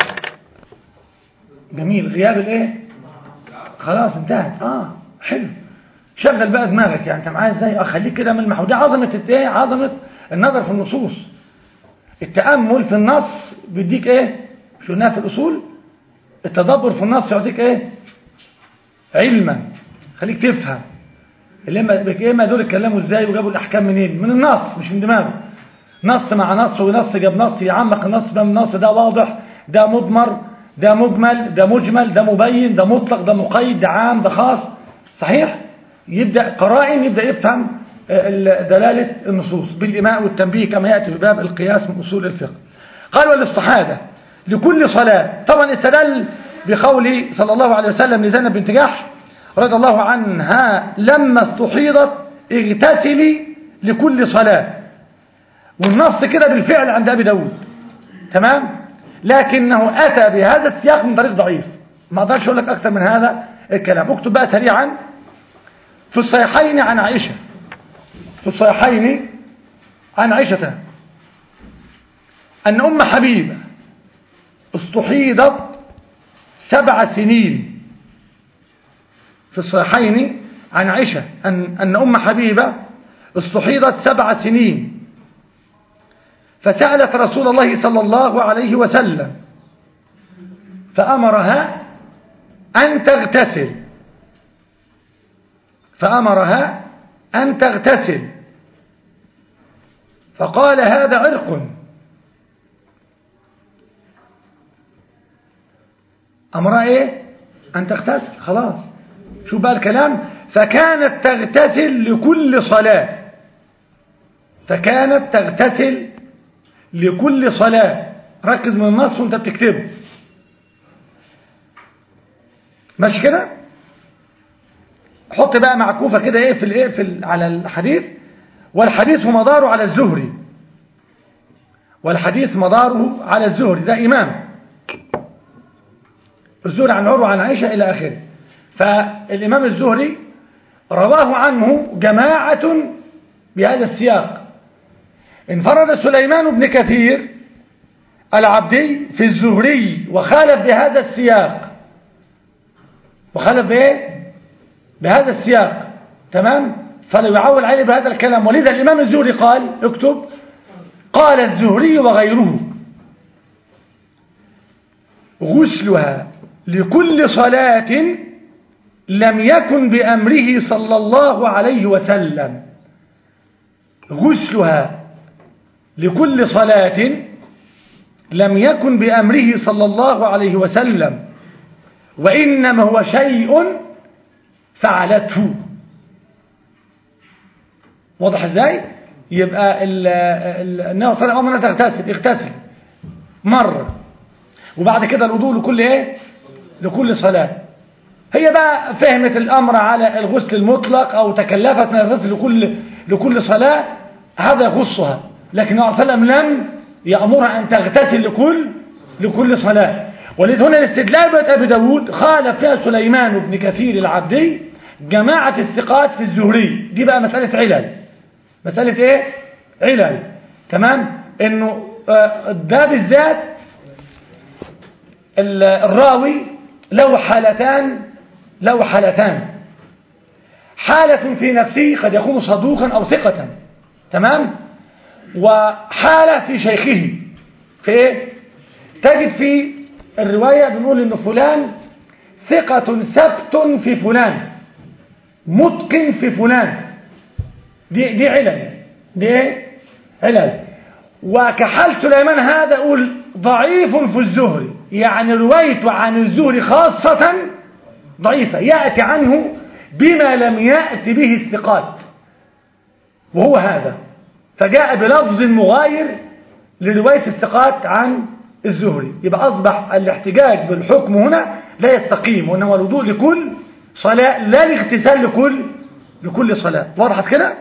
جميل غياب الايه خلاص انتهت اه حلو شغل بقى دماغك يعني انت معايا ازاي اه خليك كده ملمح ودي عظمه الت- ايه عظمه النظر في النصوص التامل في النص بيديك ايه شو قلناها في الاصول التدبر في النص يعطيك ايه علما خليك تفهم اللي اما ايه ما دول اتكلموا ازاي وجابوا الاحكام منين من النص مش من دماغه نص مع نص ونص جاب نص يعمق النص ده من النص ده واضح ده مضمر ده مجمل ده مجمل ده مبين ده مطلق ده مقيد ده عام ده خاص صحيح يبدأ قرائن يبدأ يفهم آه، ال- دلالة النصوص بالإماء والتنبيه كما يأتي في باب القياس من أصول الفقه قال والاستحادة لكل صلاة طبعا استدل بقول صلى الله عليه وسلم لزينب بنت جحش رضي الله عنها لما استحيضت اغتسلي لكل صلاة والنص كده بالفعل عند أبي داود تمام لكنه أتى بهذا السياق من طريق ضعيف ما أقدرش أقول لك أكثر من هذا الكلام اكتب بقى سريعا في الصحيحين عن عائشة في الصحيحين عن عائشة أن أم حبيبة استحيضت سبع سنين في الصحيحين عن عائشة أن, أن أم حبيبة استحيضت سبع سنين فسألت رسول الله صلى الله عليه وسلم فأمرها أن تغتسل فأمرها أن تغتسل فقال هذا عرق أمرها إيه أن تغتسل خلاص شو بقى الكلام فكانت تغتسل لكل صلاة فكانت تغتسل لكل صلاة ركز من النص وانت بتكتبه ماشي كده حط بقى معكوفة كده ايه في الايه في ال- على الحديث والحديث مداره على الزهري والحديث مداره على الزهري ده إمام الزهري عن عروة عن عائشة إلى آخره فالإمام الزهري رواه عنه جماعة بهذا السياق انفرد سليمان بن كثير العبدي في الزهري وخالف بهذا السياق وخالف بايه بهذا السياق تمام فلا يعول عليه بهذا الكلام ولذا الإمام الزهري قال اكتب قال الزهري وغيره غسلها لكل صلاة لم يكن بأمره صلى الله عليه وسلم غسلها لكل صلاة لم يكن بأمره صلى الله عليه وسلم وإنما هو شيء فعلته واضح ازاي يبقى ال- ال- النبي صلى الله عليه وسلم تغتسل اغتسل مرة وبعد كده الوضوء لكل ايه لكل صلاة هي بقى فهمت الامر على الغسل المطلق او تكلفت من الغسل لكل لكل صلاة هذا يخصها لكن النبي صلى الله عليه وسلم لم يأمرها ان تغتسل لكل لكل صلاة ولذا هنا الاستدلال بيت أبي داود خالف فيها سليمان بن كثير العبدي جماعة الثقات في الزهري دي بقى مسألة علل مسألة ايه علل تمام انه آه، ده بالذات ال- الراوي له حالتان له حالتان حالة في نفسه قد يكون صدوقا أو ثقة تمام وحالة في شيخه في ايه تجد في الرواية بنقول ان فلان ثقة سبت في فلان متقن في فلان دي دي علل دي ايه علل وكحال سليمان هذا يقول ضعيف في الزهري يعني روايته عن الزهري خاصة ضعيفة يأتي عنه بما لم يأتي به الثقات وهو هذا فجاء بلفظ مغاير لرواية الثقات عن الزهري يبقى أصبح الاحتجاج بالحكم هنا لا يستقيم وإنما الوضوء لكل صلاة لا الاغتسال لكل لكل صلاة وضحت كده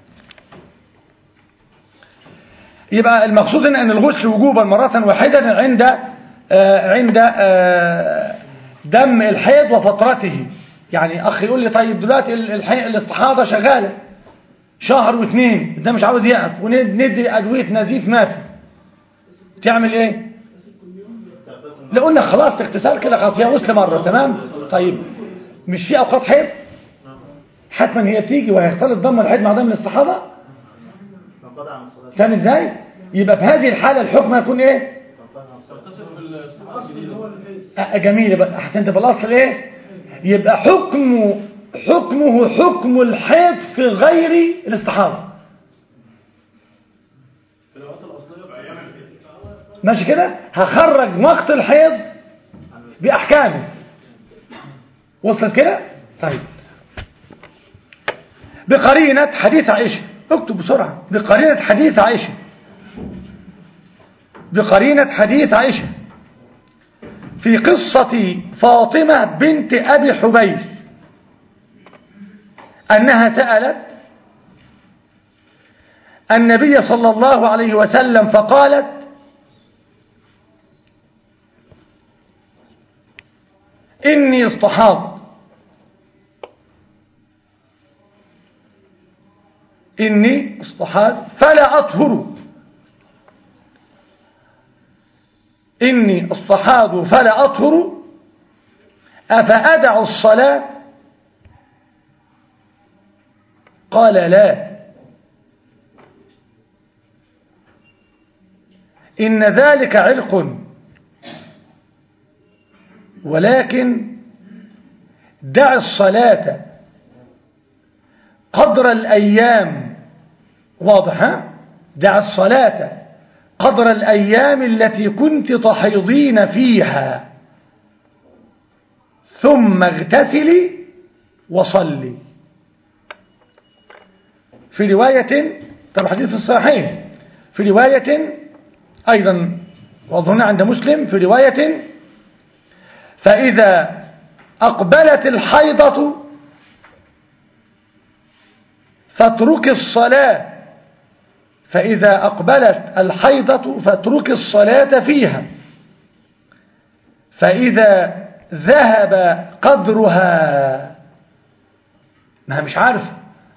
يبقى المقصود هنا أن الغسل وجوبا مرة واحدة عند آه عند آه دم الحيض وفترته يعني أخي يقول لي طيب دلوقتي ال- الحي- الاستحاضة شغالة شهر واثنين ده مش عاوز يقف وندي أدوية نزيف ما في تعمل ايه لو قلنا خلاص اغتسال كده خلاص هي غسل مرة تمام طيب مش في أوقات حيض حتما هي بتيجي وهيختلط دم الحيض مع دم الاستحاضة تنقطع عن الصلاة فاهم ازاي يبقى في هذه الحالة الحكم هيكون ايه تنقطع عن الصلاة تتصف بالصحابة الجديدة آه، جميل يبقى احسنت بالاصل ايه يبقى حكمه حكمه حكم الحيض في غير الاستحاضة ماشي كده هخرج وقت الحيض بأحكامه وصلت كده طيب بقرينة حديث عائشة اكتب بسرعة بقرينة حديث عائشة بقرينة حديث عائشة في قصة فاطمة بنت أبي حبيب أنها سألت النبي صلى الله عليه وسلم فقالت إني اصطحاب إني اصطحاب فلا أطهر إني اصطحاب فلا أطهر أفأدع الصلاة قال لا إن ذلك علق ولكن دع الصلاة قدر الأيام واضح ها؟ دع الصلاة قدر الأيام التي كنت تحيضين فيها ثم اغتسلي وصلي في رواية طبعا حديث في الصحيحين في رواية أيضا وأظن عند مسلم في رواية فإذا أقبلت الحيضة فاترك الصلاة فإذا أقبلت الحيضة فاترك الصلاة فيها فإذا ذهب قدرها ما هي مش عارفة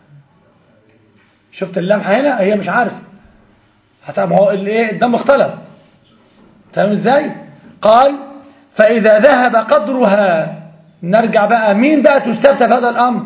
شفت اللمحة هنا هي مش عارفة حتى ما هو الايه الدم اختلف فاهم ازاي قال فإذا ذهب قدرها نرجع بقى مين بقى تستفتى في هذا الأمر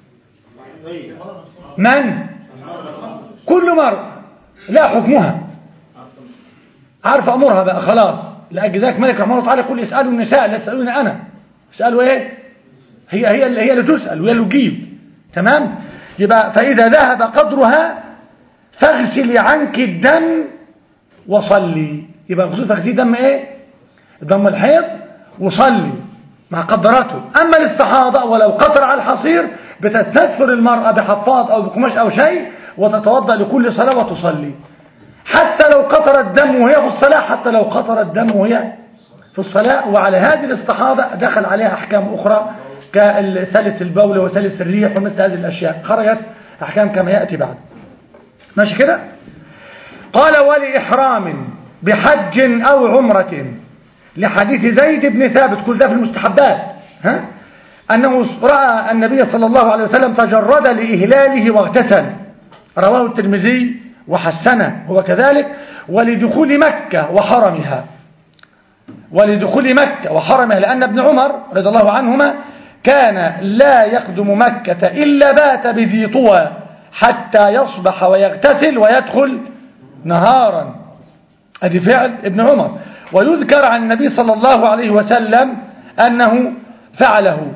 من كل مرة لا حكمها عارف أمرها بقى خلاص لأجل ذلك ملك رحمه الله تعالى كل يسألوا النساء لا يسألوني أنا يسألوا إيه هي هي اللي هي اللي تسأل وهي اللي تجيب تمام يبقى فإذا ذهب قدرها فاغسلي عنك الدم وصلي يبقى الغسول تغسيل دم ايه دم الحيض وصلي مع قدراته أما الاستحاضة ولو قطر على الحصير بتستسفر المرأة بحفاض أو بقماش أو شيء وتتوضأ لكل صلاة وتصلي حتى لو قطر الدم وهي في الصلاة حتى لو قطر الدم وهي في الصلاة وعلى هذه الاستحاضة دخل عليها أحكام أخرى كسلس البول وسلس الريح ومثل هذه الأشياء خرجت أحكام كما يأتي بعد ماشي كده قال ولإحرام بحج أو عمرة لحديث زيد بن ثابت كل ده في المستحبات ها أنه رأى النبي صلى الله عليه وسلم تجرد لإهلاله واغتسل رواه الترمذي وحسنه هو كذلك ولدخول مكة وحرمها ولدخول مكة وحرمها لأن ابن عمر رضي الله عنهما كان لا يقدم مكة إلا بات بذي طوى حتى يصبح ويغتسل ويدخل نهارا ادي فعل ابن عمر ويذكر عن النبي صلى الله عليه وسلم أنه فعله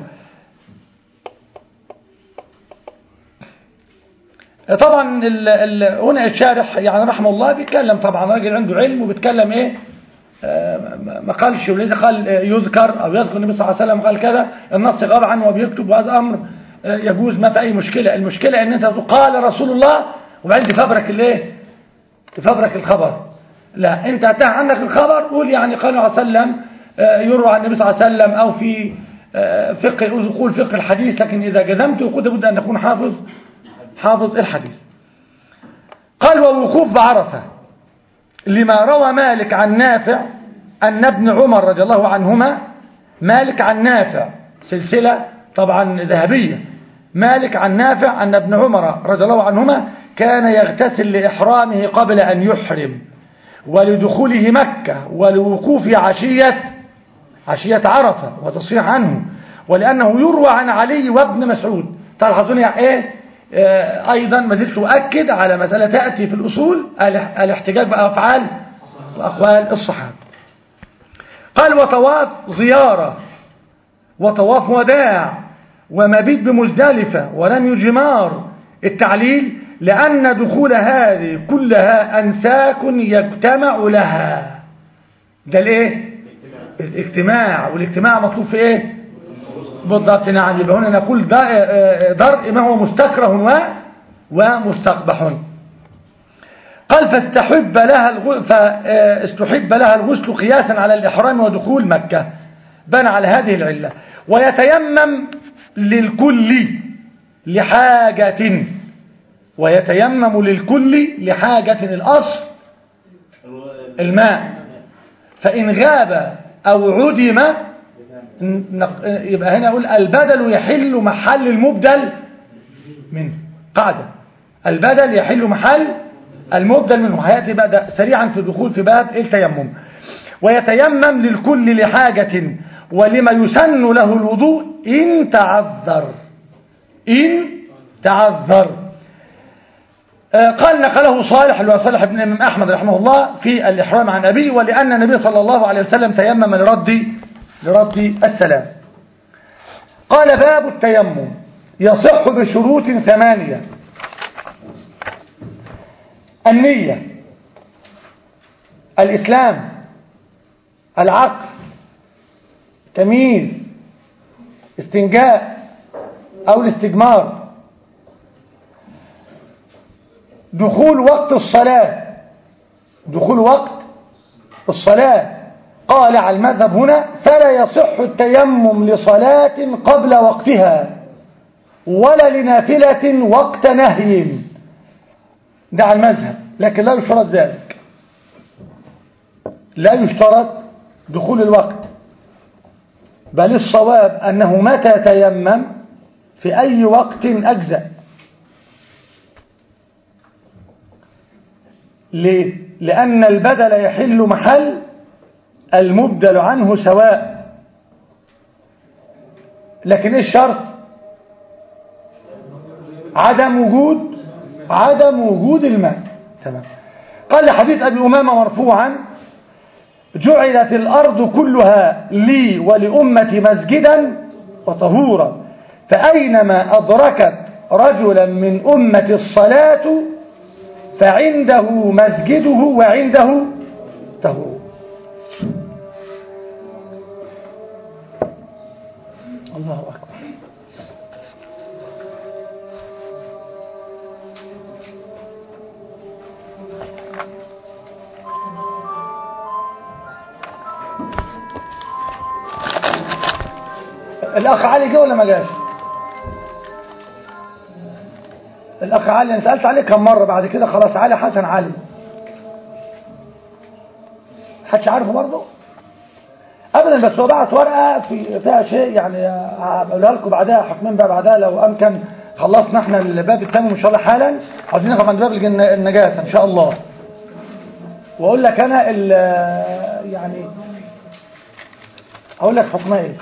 طبعا ال ال هنا الشارح يعني رحمه الله بيتكلم طبعا راجل عنده علم وبيتكلم ايه آه، ما ما قالش وليس قال آه، يذكر او يذكر النبي صلى الله عليه وسلم قال كذا النص غاب عنه وبيكتب وهذا امر آه، يجوز ما في اي مشكله المشكله ان انت تقول قال رسول الله وبعدين تفبرك الايه تفبرك الخبر لا انت اتاه عنك الخبر قول يعني قال عليه وسلم آه، يروى عن النبي صلى الله عليه وسلم او في آه، فقه يقول فقه الحديث لكن اذا جزمت يقول لابد ان تكون حافظ حافظ الحديث قال ووقوف بعرفة لما روى مالك عن نافع أن ابن عمر رضي الله عنهما مالك عن نافع سلسلة طبعا ذهبية مالك عن نافع أن ابن عمر رضي الله عنهما كان يغتسل لإحرامه قبل أن يحرم ولدخوله مكة ولوقوف عشية عشية عرفة وتصريح عنه ولأنه يروى عن علي وابن مسعود تلحظون يعني إيه آه، أيضا ما زلت أؤكد على مسألة تأتي في الأصول الاح- الاحتجاج بأفعال وأقوال الصحابة قال وطواف زيارة وطواف وداع ومبيت بمزدلفة ولم جمار التعليل لأن دخول هذه كلها أنساك يجتمع لها ده الايه الاجتماع والاجتماع مطلوب في ايه بالضبط نعم يبقى هنا نقول دا- آه، درء ما هو مستكره و ومستقبح قال فاستحب لها الغ... فاستحب لها الغسل قياسا على الإحرام ودخول مكة بنى على هذه العلة ويتيمم للكل لحاجة ويتيمم للكل لحاجة الأصل الماء فإن غاب أو عدم نق- يبقى هنا أقول البدل يحل محل المبدل منه قاعدة البدل يحل محل المبدل منه هيأتي بقى ده سريعا في الدخول في باب التيمم ويتيمم للكل لحاجة ولما يسن له الوضوء إن تعذر إن تعذر آه، قال نقله صالح اللي هو صالح بن الإمام أحمد رحمه الله في الإحرام عن أبيه ولأن النبي صلى الله عليه وسلم تيمم لرد لرد السلام قال باب التيمم يصح بشروط ثمانية النية الإسلام العقل تمييز استنجاء أو الاستجمار دخول وقت الصلاة دخول وقت الصلاة قال على المذهب هنا فلا يصح التيمم لصلاة قبل وقتها ولا لنافلة وقت نهي ده على المذهب لكن لا يشترط ذلك لا يشترط دخول الوقت بل الصواب أنه متى تيمم في أي وقت أجزأ ليه؟ لأن البدل يحل محل المبدل عنه سواء لكن ايه الشرط عدم وجود عدم وجود الماء تمام قال حديث أبي أمامة مرفوعا جعلت الأرض كلها لي ولأمتي مسجدا وطهورا فأينما أدركت رجلا من أمة الصلاة فعنده مسجده وعنده طهور الله أكبر الأخ علي جه ولا ما جاش الأخ علي أنا سألت عليه كم مرة بعد كده خلاص علي حسن علي حدش عارفه برضه ابدا بس هو بعت ورقه في فيها شيء يعني هقولها لكم بعدها حكمين بقى بعدها لو امكن خلصنا احنا الباب الثاني ان شاء الله حالا عاوزين نقف عند باب الجن- النجاسه ان شاء الله واقول لك انا ال يعني اقول لك حكمها ايه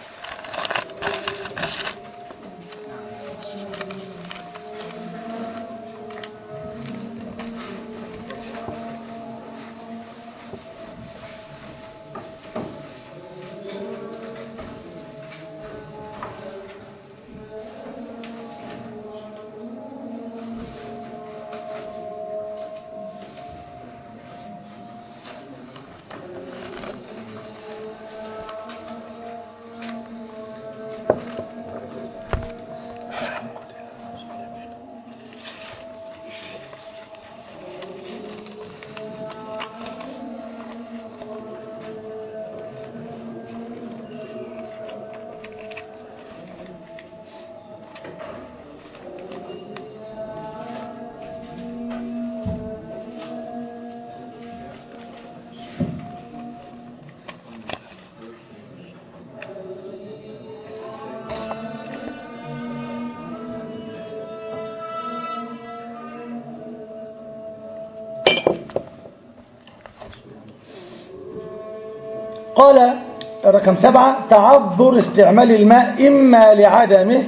قال رقم سبعة تعذر استعمال الماء إما لعدمه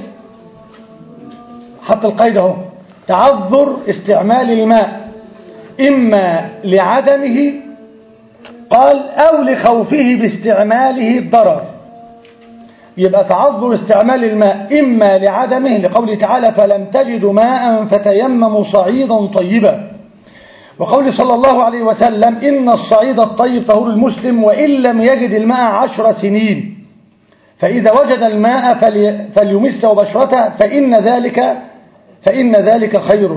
حط القيد اهو تعذر استعمال الماء إما لعدمه قال أو لخوفه باستعماله الضرر يبقى تعذر استعمال الماء إما لعدمه لقوله تعالى فلم تجدوا ماء فتيمموا صعيدا طيبا وقول صلى الله عليه وسلم إن الصعيد الطيب طهور المسلم وإن لم يجد الماء عشر سنين فإذا وجد الماء فلي فليمسه بشرته فإن ذلك فإن ذلك خير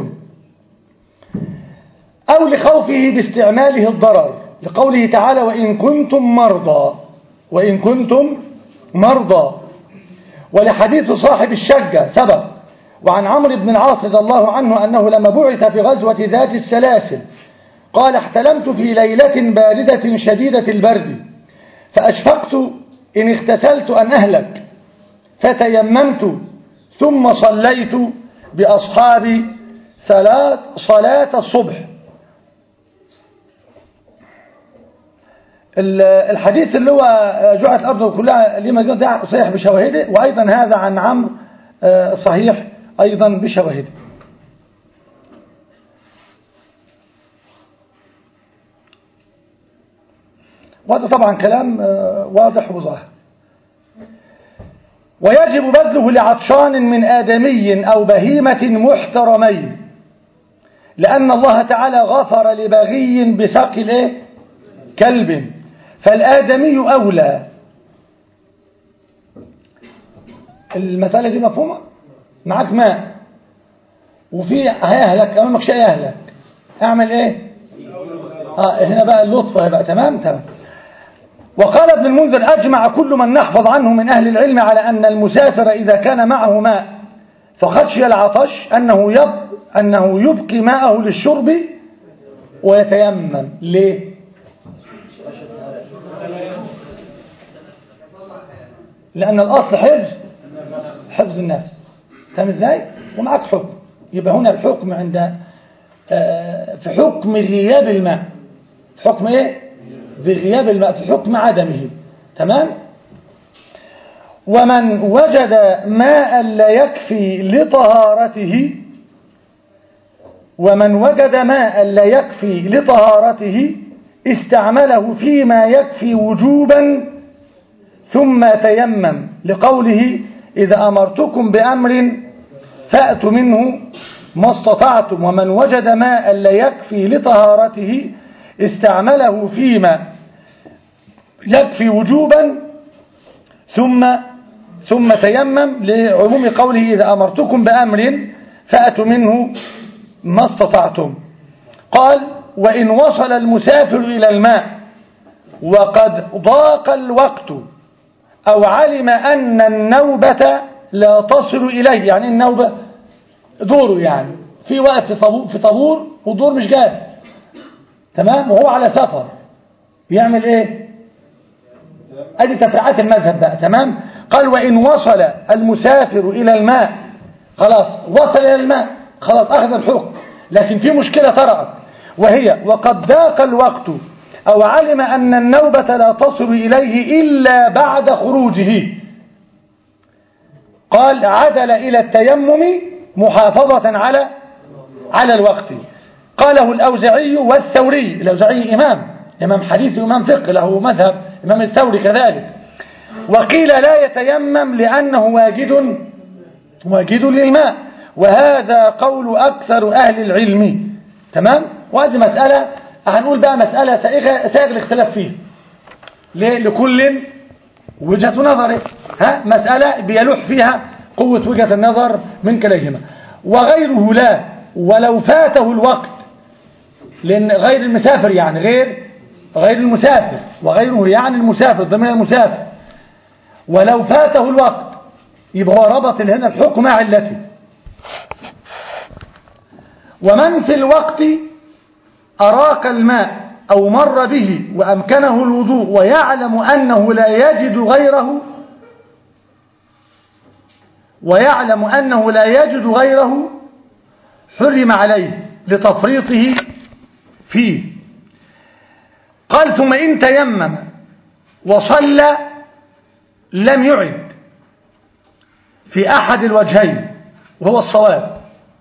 أو لخوفه باستعماله الضرر لقوله تعالى وإن كنتم مرضى وإن كنتم مرضى ولحديث صاحب الشجة سبق وعن عمرو بن العاص رضي الله عنه أنه لما بعث في غزوة ذات السلاسل قال احتلمت في ليلة باردة شديدة البرد فأشفقت إن اغتسلت أن أهلك فتيممت ثم صليت بأصحابي صلاة, صلاة الصبح الحديث اللي هو جعت الأرض كلها لما ده صحيح بشواهده وأيضا هذا عن عمرو صحيح أيضا بشواهده وهذا طبعا كلام واضح وظاهر ويجب بذله لعطشان من آدمي أو بهيمة محترمين لأن الله تعالى غفر لبغي بسقي الايه كلب فالآدمي أولى المسألة دي مفهومة معاك ماء وفي هيهلك أمامك شيء يهلك أعمل إيه آه هنا بقى اللطف هيبقى تمام تمام وقال ابن المنذر أجمع كل من نحفظ عنه من أهل العلم على أن المسافر إذا كان معه ماء فخشي العطش أنه يب أنه يبقي ماءه للشرب ويتيمم ليه لأن الأصل حفظ حفظ النفس فاهم ازاي ومعك حكم يبقى هنا الحكم عند في حكم غياب الماء في حكم ايه بغياب الماء في حكم عدمه تمام ومن وجد ماء لا يكفي لطهارته ومن وجد ماء لا يكفي لطهارته استعمله فيما يكفي وجوبا ثم تيمم لقوله إذا أمرتكم بأمر فأتوا منه ما استطعتم ومن وجد ماء لا يكفي لطهارته استعمله فيما يكفي وجوبا ثم ثم تيمم لعموم قوله إذا أمرتكم بأمر فأتوا منه ما استطعتم قال وإن وصل المسافر إلى الماء وقد ضاق الوقت أو علم أن النوبة لا تصل إليه يعني النوبة دوره يعني في وقت في طابور, في طابور والدور مش جاي تمام وهو على سفر يعمل ايه ادي تفريعات المذهب بقى تمام قال وان وصل المسافر الى الماء خلاص وصل الى الماء خلاص اخذ الحكم لكن في مشكلة طرأت وهي وقد ضاق الوقت او علم ان النوبة لا تصل اليه الا بعد خروجه قال عدل الى التيمم محافظة على على الوقت قاله الأوزعي والثوري الأوزعي إمام إمام حديث وإمام فقه له مذهب إمام الثوري كذلك وقيل لا يتيمم لأنه واجد واجد للماء وهذا قول أكثر أهل العلم تمام وهذه مسألة هنقول بقى مسألة سائغة سائغ الاختلاف فيه ليه؟ لكل وجهة نظره ها مسألة بيلوح فيها قوة وجهة النظر من كليهما وغيره لا ولو فاته الوقت لأن غير المسافر يعني غير غير المسافر وغيره يعني المسافر ضمن المسافر ولو فاته الوقت يبقى هو ربط هنا الحكم مع علته ومن في الوقت أراك الماء أو مر به وأمكنه الوضوء ويعلم أنه لا يجد غيره ويعلم أنه لا يجد غيره حرم عليه لتفريطه فيه قال ثم إن تيمم وصلى لم يعد في أحد الوجهين وهو الصواب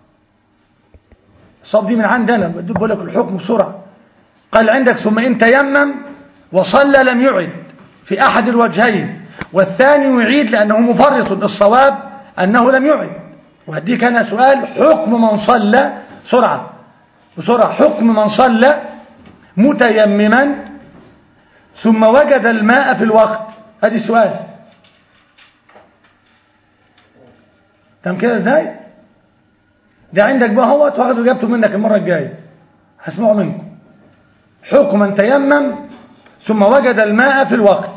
الصواب دي من عندنا بقول لك الحكم بسرعة قال عندك ثم إن تيمم وصلى لم يعد في أحد الوجهين والثاني يعيد لأنه مفرط الصواب أنه لم يعد وهديك أنا سؤال حكم من صلى سرعة بسرعة حكم من صلى متيمما ثم وجد الماء في الوقت هذه السؤال تم كده ازاي ده عندك بقى هو واخد اجابته منك المرة الجاية هسمعه منكم حكم من تيمم ثم وجد الماء في الوقت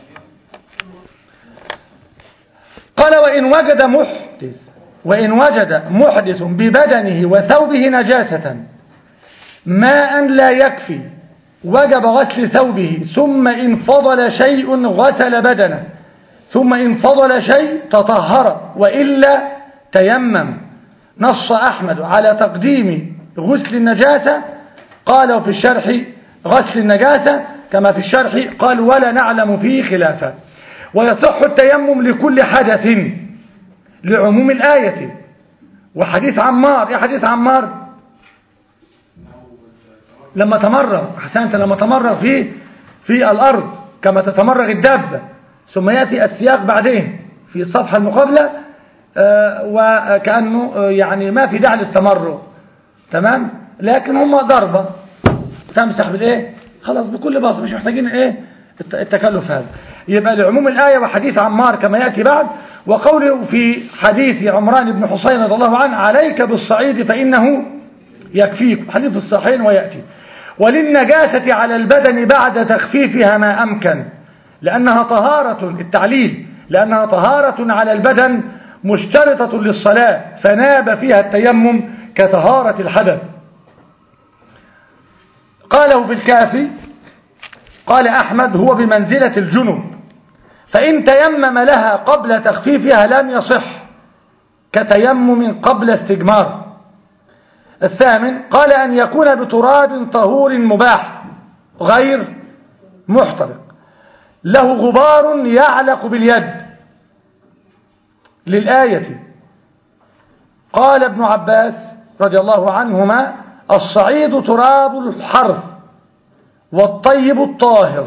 قال وإن وجد محدث وإن وجد محدث ببدنه وثوبه نجاسة ماء لا يكفي وجب غسل ثوبه ثم إن فضل شيء غسل بدنه ثم إن فضل شيء تطهر وإلا تيمم نص أحمد على تقديم غسل النجاسة قال في الشرح غسل النجاسة كما في الشرح قال ولا نعلم فيه خلافا ويصح التيمم لكل حدث لعموم الآية وحديث عمار ايه حديث عمار لما تمرغ حسنت لما تمرغ في في الأرض كما تتمرغ الدابة ثم يأتي السياق بعدين في الصفحة المقابلة آه وكأنه آه يعني ما في داعي للتمرغ تمام لكن هم ضربة تمسح بالايه خلاص بكل بساطه مش محتاجين ايه التكلف هذا يبقى لعموم الآية وحديث عمار كما يأتي بعد وقوله في حديث عمران بن حسين رضي الله عنه عليك بالصعيد فإنه يكفيك حديث الصحيحين ويأتي وللنجاسة على البدن بعد تخفيفها ما أمكن لأنها طهارة التعليل لأنها طهارة على البدن مشترطة للصلاة فناب فيها التيمم كطهارة الحدث قاله في الكافي قال أحمد هو بمنزلة الجنب فإن تيمم لها قبل تخفيفها لم يصح كتيمم قبل استجمار الثامن قال أن يكون بتراب طهور مباح غير محترق له غبار يعلق باليد للآية قال ابن عباس رضي الله عنهما الصعيد تراب الحرث والطيب الطاهر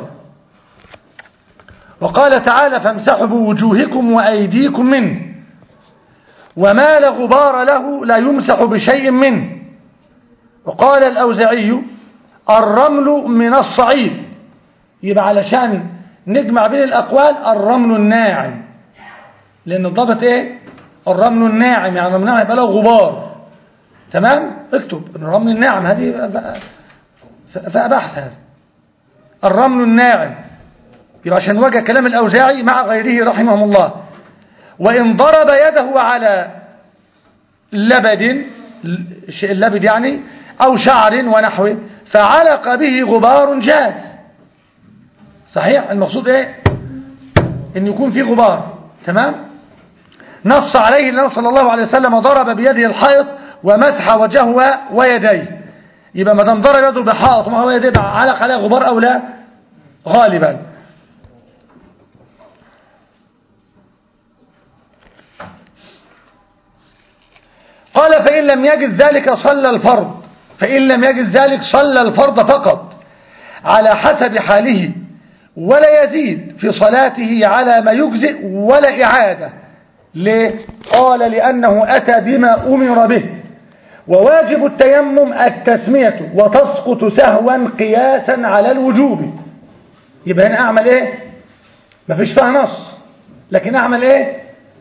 وقال تعالى فامسحوا بوجوهكم وأيديكم منه وما لا غبار له لا يمسح بشيء منه وقال الأوزعي الرمل من الصعيد يبقى علشان نجمع بين الأقوال الرمل الناعم لأن الضبط إيه الرمل الناعم يعني الرمل الناعم يبقى له غبار تمام اكتب الرمل الناعم هذه فأبحث هذا الرمل الناعم يبقى عشان وجه كلام الأوزاعي مع غيره رحمهم الله وإن ضرب يده على لبد اللبد يعني أو شعر ونحوه فعلق به غبار جاز صحيح المقصود ايه ان يكون في غبار تمام نص عليه النبي صلى الله عليه وسلم ضرب بيده الحائط ومسح وجهه ويديه يبقى ما دام ضرب يده بحائط وما هو يديه يبقى علق عليه غبار او لا غالبا قال فإن لم يجد ذلك صلى الفرض فإن لم يجد ذلك صلى الفرض فقط على حسب حاله ولا يزيد في صلاته على ما يجزئ ولا إعادة ليه؟ قال لأنه أتى بما أمر به وواجب التيمم التسمية وتسقط سهوا قياسا على الوجوب يبقى هنا أعمل إيه مفيش فيها نص لكن أعمل إيه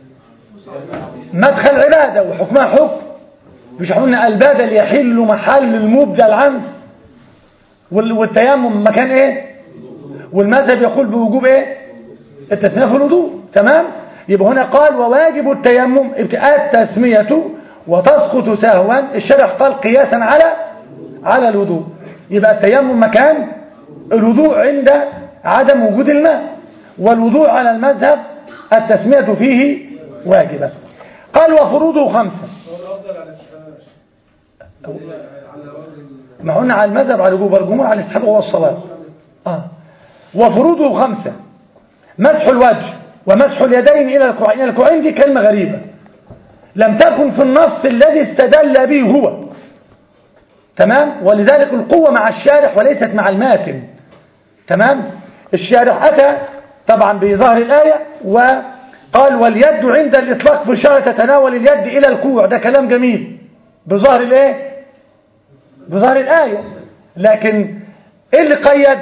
مدخل عبادة وحكمها حكم مش قلنا البدل يحل محل المبدل عنه وال- والتيمم مكان ايه والمذهب يقول بوجوب ايه التسمية في الوضوء تمام يبقى هنا قال وواجب التيمم ابتداء التسمية وتسقط سهوا الشرح قال قياسا على على الوضوء يبقى التيمم مكان الوضوء عند عدم وجود الماء والوضوء على المذهب التسمية فيه واجبة قال وفروضه خمسة هو الافضل على الاستفهام على وجه ما قلنا على المذهب على الوجوب والجمهور على الاستحباب والصواب آه. وفروضه خمسة مسح الوجه ومسح اليدين إلى الكوعين إلى الكوعين دي كلمة غريبة لم تكن في النص الذي استدل به هو تمام ولذلك القوة مع الشارح وليست مع الماتن تمام الشارح أتى طبعا بظاهر الآية وقال واليد عند الإطلاق في الشرع تتناول اليد إلى الكوع ده كلام جميل بظاهر الآية بظاهر الآية لكن إيه اللي قيد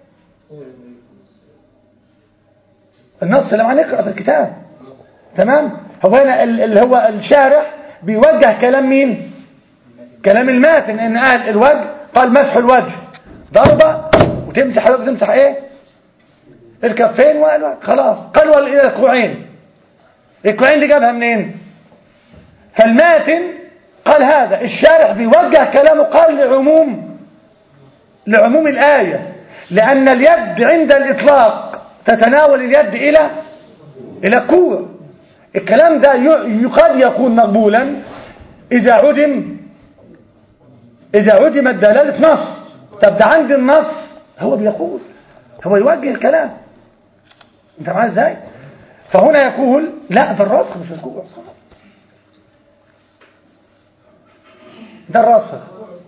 النص اللي معنا نقرأ في الكتاب تمام هو هنا ال- اللي هو الشارح بيوجه كلام مين كلام الماتن ان قال الوجه قال مسح الوجه ضربة وتمسح الوجه تمسح ايه الكفين والوجه خلاص قال وال- الى الكوعين الكوعين دي جابها منين فالماتن قال هذا الشارح بيوجه كلامه قال لعموم لعموم الآية لأن اليد عند الإطلاق تتناول اليد إلى إلى كوع الكلام ده ي- قد يكون مقبولا إذا عدم إذا عدمت دلالة نص طب ده عند النص هو بيقول هو يوجه الكلام انت معاه ازاي فهنا يقول لا ده الرسخ مش الكوع ده الرسخ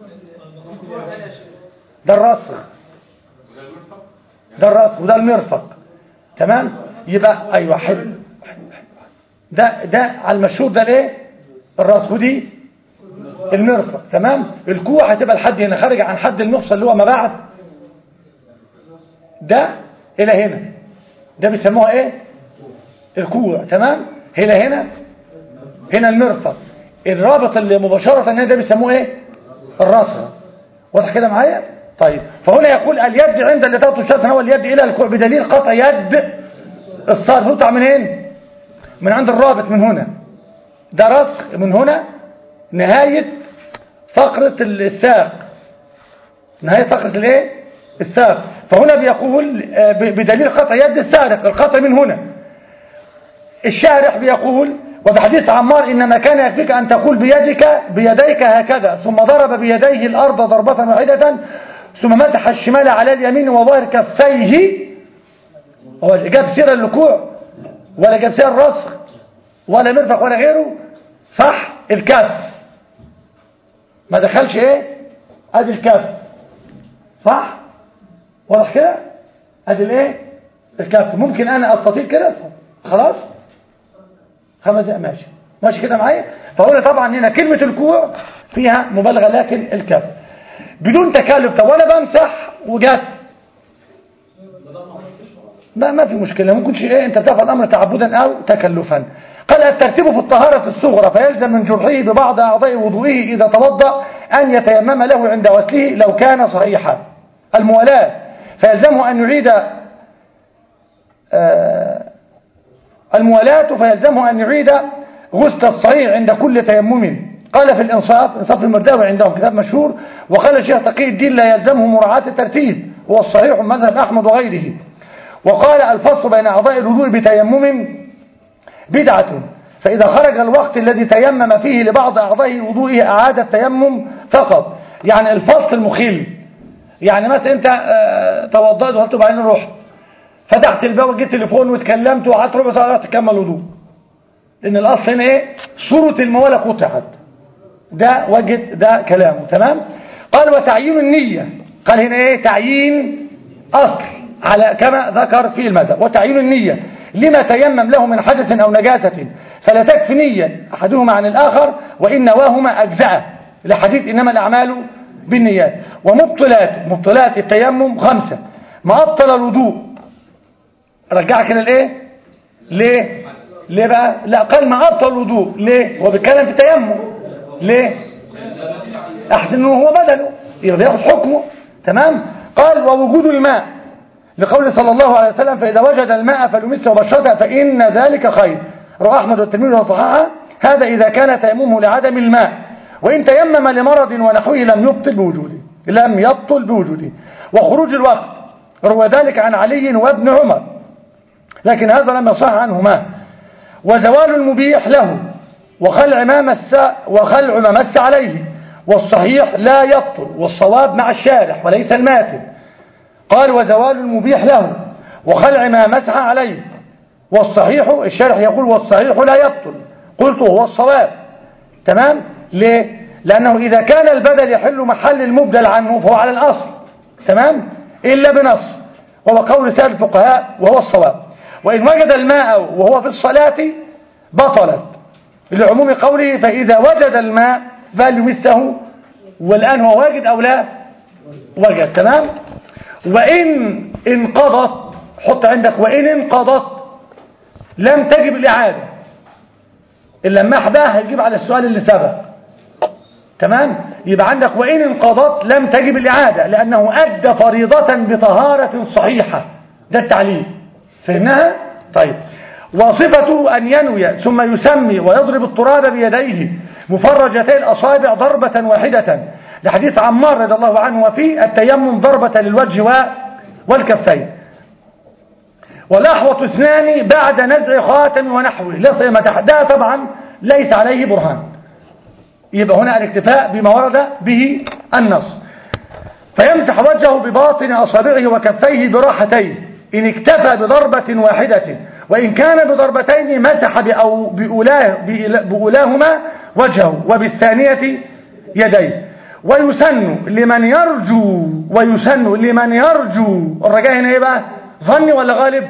ده الرسخ ده الرسخ وده المرفق تمام يبقى ايوه حلو ده ده على المشهور ده الايه الرسخ ودي المرفق تمام الكوع هتبقى الحد هنا خارج عن حد المفصل اللي هو ما بعد ده الى هنا ده بيسموها ايه الكوع تمام هنا هنا هنا المرفق الرابط اللي مباشرة هنا ده بيسموه ايه الراسة واضح كده معايا طيب فهنا يقول اليد عند اللي تغطو الشرط هو اليد الى الكوع بدليل قطع يد الصرف تقطع منين من عند الرابط من هنا ده رسخ من هنا نهاية فقرة الساق نهاية فقرة الايه الساق فهنا بيقول آه، ب- بدليل قطع يد السارق القطع من هنا الشارح بيقول وفي حديث عمار إنما كان يكفيك أن تقول بيدك بيديك هكذا ثم ضرب بيديه الأرض ضربة واحدة ثم مسح الشمال على اليمين وظهر كفيه هو جاب سير اللكوع ولا جاب سير الرسخ ولا مرفق ولا غيره صح الكف ما دخلش ايه ادي الكف صح واضح كده ادي الايه الكف ممكن انا استطيل كده خلاص خمس دقايق ماشي ماشي كده معايا فهنا طبعا هنا كلمة الكوع فيها مبالغة لكن الكف بدون تكلف طب وانا بمسح وجت ما ما في مشكلة ممكن شيء ايه انت بتفعل الامر تعبدا او تكلفا قال الترتيب في الطهارة الصغرى فيلزم من جرحه ببعض اعضاء وضوئه اذا توضأ ان يتيمم له عند غسله لو كان صحيحا الموالاة فيلزمه ان يعيد آه الموالاة فيلزمه أن يعيد غسل الصحيح عند كل تيمم قال في الإنصاف إنصاف المرداوي عندهم كتاب مشهور وقال الشيخ تقي الدين لا يلزمه مراعاة الترتيب هو الصحيح من مذهب أحمد وغيره وقال الفصل بين أعضاء الوضوء بتيمم بدعة فإذا خرج الوقت الذي تيمم فيه لبعض أعضاء وضوئه أعاد التيمم فقط يعني الفصل المخل يعني مثلا أنت آه، توضأت وقلت وبعدين رحت فتحت الباب وجيت تليفون واتكلمت وقعدت ربع ساعة تكمل وضوء لأن الأصل هنا إيه صورة الموالة قطعت ده وجد ده كلامه تمام قال وتعيين النية قال هنا إيه تعيين أصل على كما ذكر في المذهب وتعيين النية لما تيمم له من حدث أو نجاسة فلا تكفي نية أحدهما عن الآخر وإن نواهما أجزأ لحديث إنما الأعمال بالنيات ومبطلات مبطلات التيمم خمسة ما أبطل الوضوء رجعك للإيه ليه ليه بقى لا قال ما أبطل الوضوء ليه هو بيتكلم في التيمم ليه أحسن أنه هو بدله يبقى ياخد حكمه تمام قال ووجود الماء لقول صلى الله عليه وسلم فإذا وجد الماء فليمسه بشرته فإن ذلك خير رواه أحمد والترمذي وصححه هذا إذا كان تيممه لعدم الماء وإن تيمم لمرض ونحوه لم يبطل بوجوده لم يبطل بوجوده وخروج الوقت روى ذلك عن علي وابن عمر لكن هذا لم يصح عنهما وزوال المبيح له وخلع ما مس وخلع ما مس عليه والصحيح لا يبطل والصواب مع الشارح وليس الماتن قال وزوال المبيح له وخلع ما مسح عليه والصحيح الشارح يقول والصحيح لا يبطل قلت هو الصواب تمام ليه لأنه إذا كان البدل يحل محل المبدل عنه فهو على الأصل تمام إلا بنص وهو قول سائر الفقهاء وهو الصواب وإن وجد الماء وهو في الصلاة بطلت لعموم قوله فإذا وجد الماء فليمسه والآن هو واجد أو لا وجد تمام وإن انقضت حط عندك وإن انقضت لم تجب الإعادة اللماح ده هيجيب على السؤال اللي سبق تمام يبقى عندك وإن انقضت لم تجب الإعادة لأنه أدى فريضة بطهارة صحيحة ده التعليل فهمناها طيب وصفته أن ينوي ثم يسمي ويضرب التراب بيديه مفرجتي الأصابع ضربة واحدة لحديث عمار رضي الله عنه وفي التيمم ضربة للوجه والكفين والأحوط اثنان بعد نزع خاتم ونحوه لا صيام ده طبعا ليس عليه برهان يبقى هنا الاكتفاء بما ورد به النص فيمسح وجهه بباطن أصابعه وكفيه براحتيه إن اكتفى بضربة واحدة وإن كان بضربتين مسح بأو بأولاه بأولاهما وجهه وبالثانية يديه ويسن لمن يرجو ويسن لمن يرجو الرجاء هنا ايه بقى ظني ولا غالب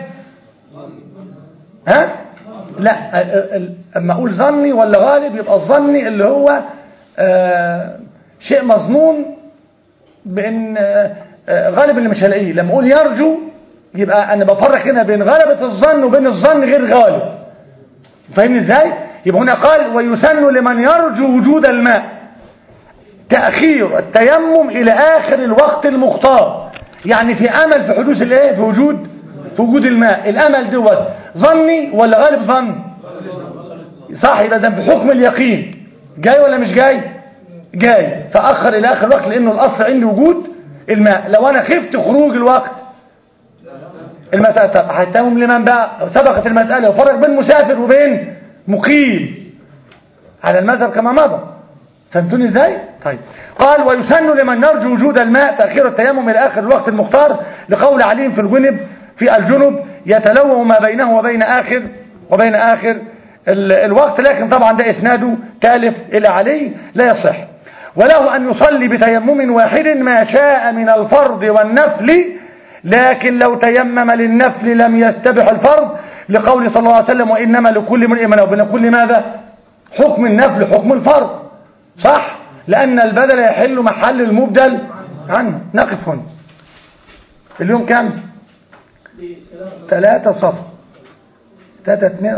ها لا اما اقول ظني ولا غالب يبقى الظني اللي هو آه شيء مظنون بان آه غالب اللي مش هلاقيه لما اقول يرجو يبقى انا بفرق هنا بين غلبة الظن وبين الظن غير غالب فاهمني ازاي يبقى هنا قال ويسن لمن يرجو وجود الماء تأخير التيمم إلى آخر الوقت المختار يعني في أمل في حدوث الايه في وجود في وجود الماء الأمل دوت ظني ولا غالب ظن صح يبقى ده في حكم اليقين جاي ولا مش جاي جاي فأخر إلى آخر الوقت لأنه الأصل عندي وجود الماء لو أنا خفت خروج الوقت المسألة هيتهم لمن بقى سبقت المسألة وفرق بين مسافر وبين مقيم على المذهب كما مضى فهمتوني ازاي طيب قال ويسن لمن نرجو وجود الماء تأخير التيمم إلى آخر الوقت المختار لقول عليم في الجنب في الجنب يتلوى ما بينه وبين آخر وبين آخر الوقت لكن طبعا ده إسناده تالف إلى علي لا يصح وله أن يصلي بتيمم واحد ما شاء من الفرض والنفل لكن لو تيمم للنفل لم يستبح الفرض لقول صلى الله عليه وسلم وإنما لكل امرئ من وبين ماذا حكم النفل حكم الفرض صح لأن البدل يحل محل المبدل عنه نقف هنا اليوم كم ثلاثة صفر ثلاثة اثنين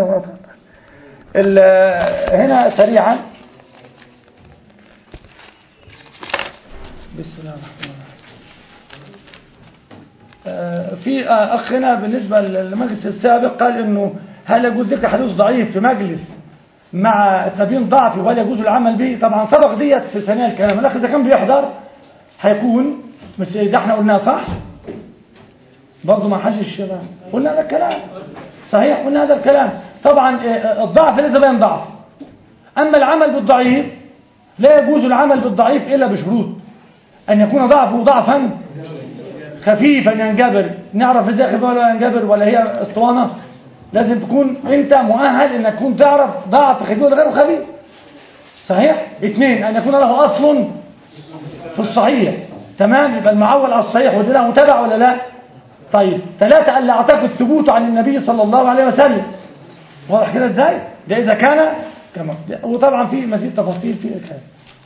هنا سريعا بسم الله الرحمن الرحيم في أخ هنا بالنسبة للمجلس السابق قال انه هل يجوز ذكر حديث ضعيف في مجلس مع تبيين ضعفي ولا يجوز العمل به طبعا سبق ديت في ثانيه الكلام الاخ اذا كان بيحضر هيكون مش ده احنا قلناها صح برضه ما حدش قلنا هذا الكلام صحيح قلنا هذا الكلام طبعا آه، الضعف ليس بين ضعف أما العمل بالضعيف لا يجوز العمل بالضعيف إلا بشروط أن يكون ضعفه ضعفا خفيفا ينجبر نعرف ازاي خفيف ولا ينجبر ولا هي اسطوانة لازم تكون انت مؤهل انك تكون تعرف ضعف خفيف ولا غير خفيف صحيح اثنين ان يكون له اصل في الصحيح تمام يبقى المعول على الصحيح وده له تبع ولا لا طيب ثلاثة ألا أعتقد ثبوته عن النبي صلى الله عليه وسلم واضح كده ازاي ده إذا كان كما وطبعا في مزيد تفاصيل في الكلام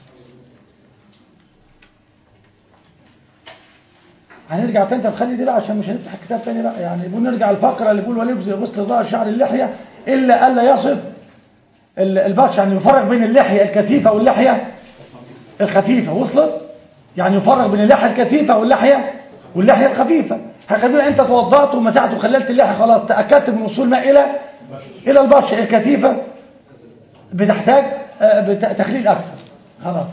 هنرجع تاني طب خلي دي بقى عشان مش هنفتح الكتاب تاني بقى يعني بنقول نرجع الفقره اللي بيقول وليبزي غسل ظهر شعر اللحيه الا الا يصف ال- البشر يعني يفرق بين اللحيه الكثيفه واللحيه الخفيفه وصلت يعني يفرق بين اللحيه الكثيفه واللحيه واللحيه الخفيفه هخلينا انت توضأت ومسحت وخللت اللحيه خلاص تاكدت من وصول ماء الى الى البشر الكثيفه بتحتاج آه، بت- تخليل اكثر خلاص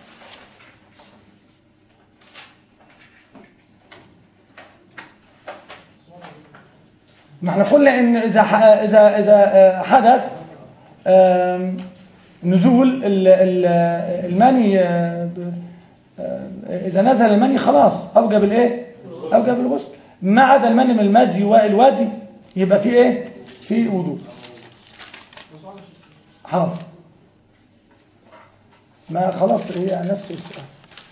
ما احنا قلنا ان اذا ح- اذا اذا آه، حدث آم، نزول ال- ال- المني آه، ب- آه، اذا نزل المني خلاص اوجب الايه اوجب الغسل ما عدا المني من المزي والوادي يبقى في ايه في وضوء حاضر ما خلاص هي نفس السؤال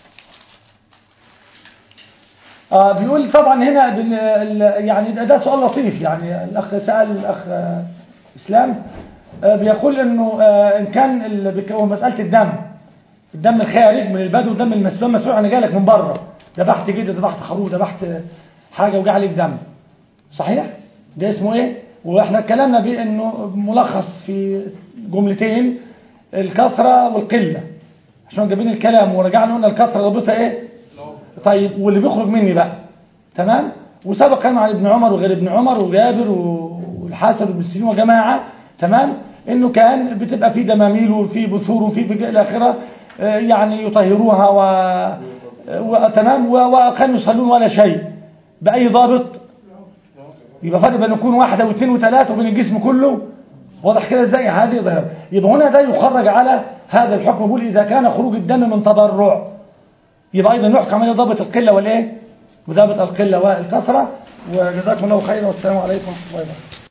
آه بيقول طبعا هنا بن- ال- يعني ده, ده سؤال لطيف يعني الأخ سأل الأخ آه، إسلام آه بيقول إنه آه إن كان ال- بك- هو مسألة الدم الدم الخارج من البدو والدم المسلوم مسؤول أنا جالك من بره ذبحت جدا ذبحت خروف ذبحت حاجة وجع عليك دم صحيح؟ ده اسمه إيه؟ وإحنا اتكلمنا بيه إنه ملخص في جملتين الكثرة والقلة عشان جايبين الكلام ورجعنا قلنا الكثرة رابطها إيه؟ طيب واللي بيخرج مني بقى تمام وسبق كلام عن ابن عمر وغير ابن عمر وجابر و- والحسن بن سيرين وجماعه تمام انه كان بتبقى في دماميل وفي بثور وفي في الى اخره آه، يعني يطهروها و... و... تمام و- وكانوا يصلون ولا شيء باي ضابط يبقى فرق بين يكون واحده واثنين وثلاثه وبين الجسم كله واضح كده ازاي هذه ظاهره يبقى هنا ده يخرج على هذا الحكم بيقول اذا كان خروج الدم من تبرع يبقى ايضا يحكم عليه ضابط القله والايه وضابط القله والكثره وجزاكم الله خيرا والسلام عليكم ورحمه الله وبركاته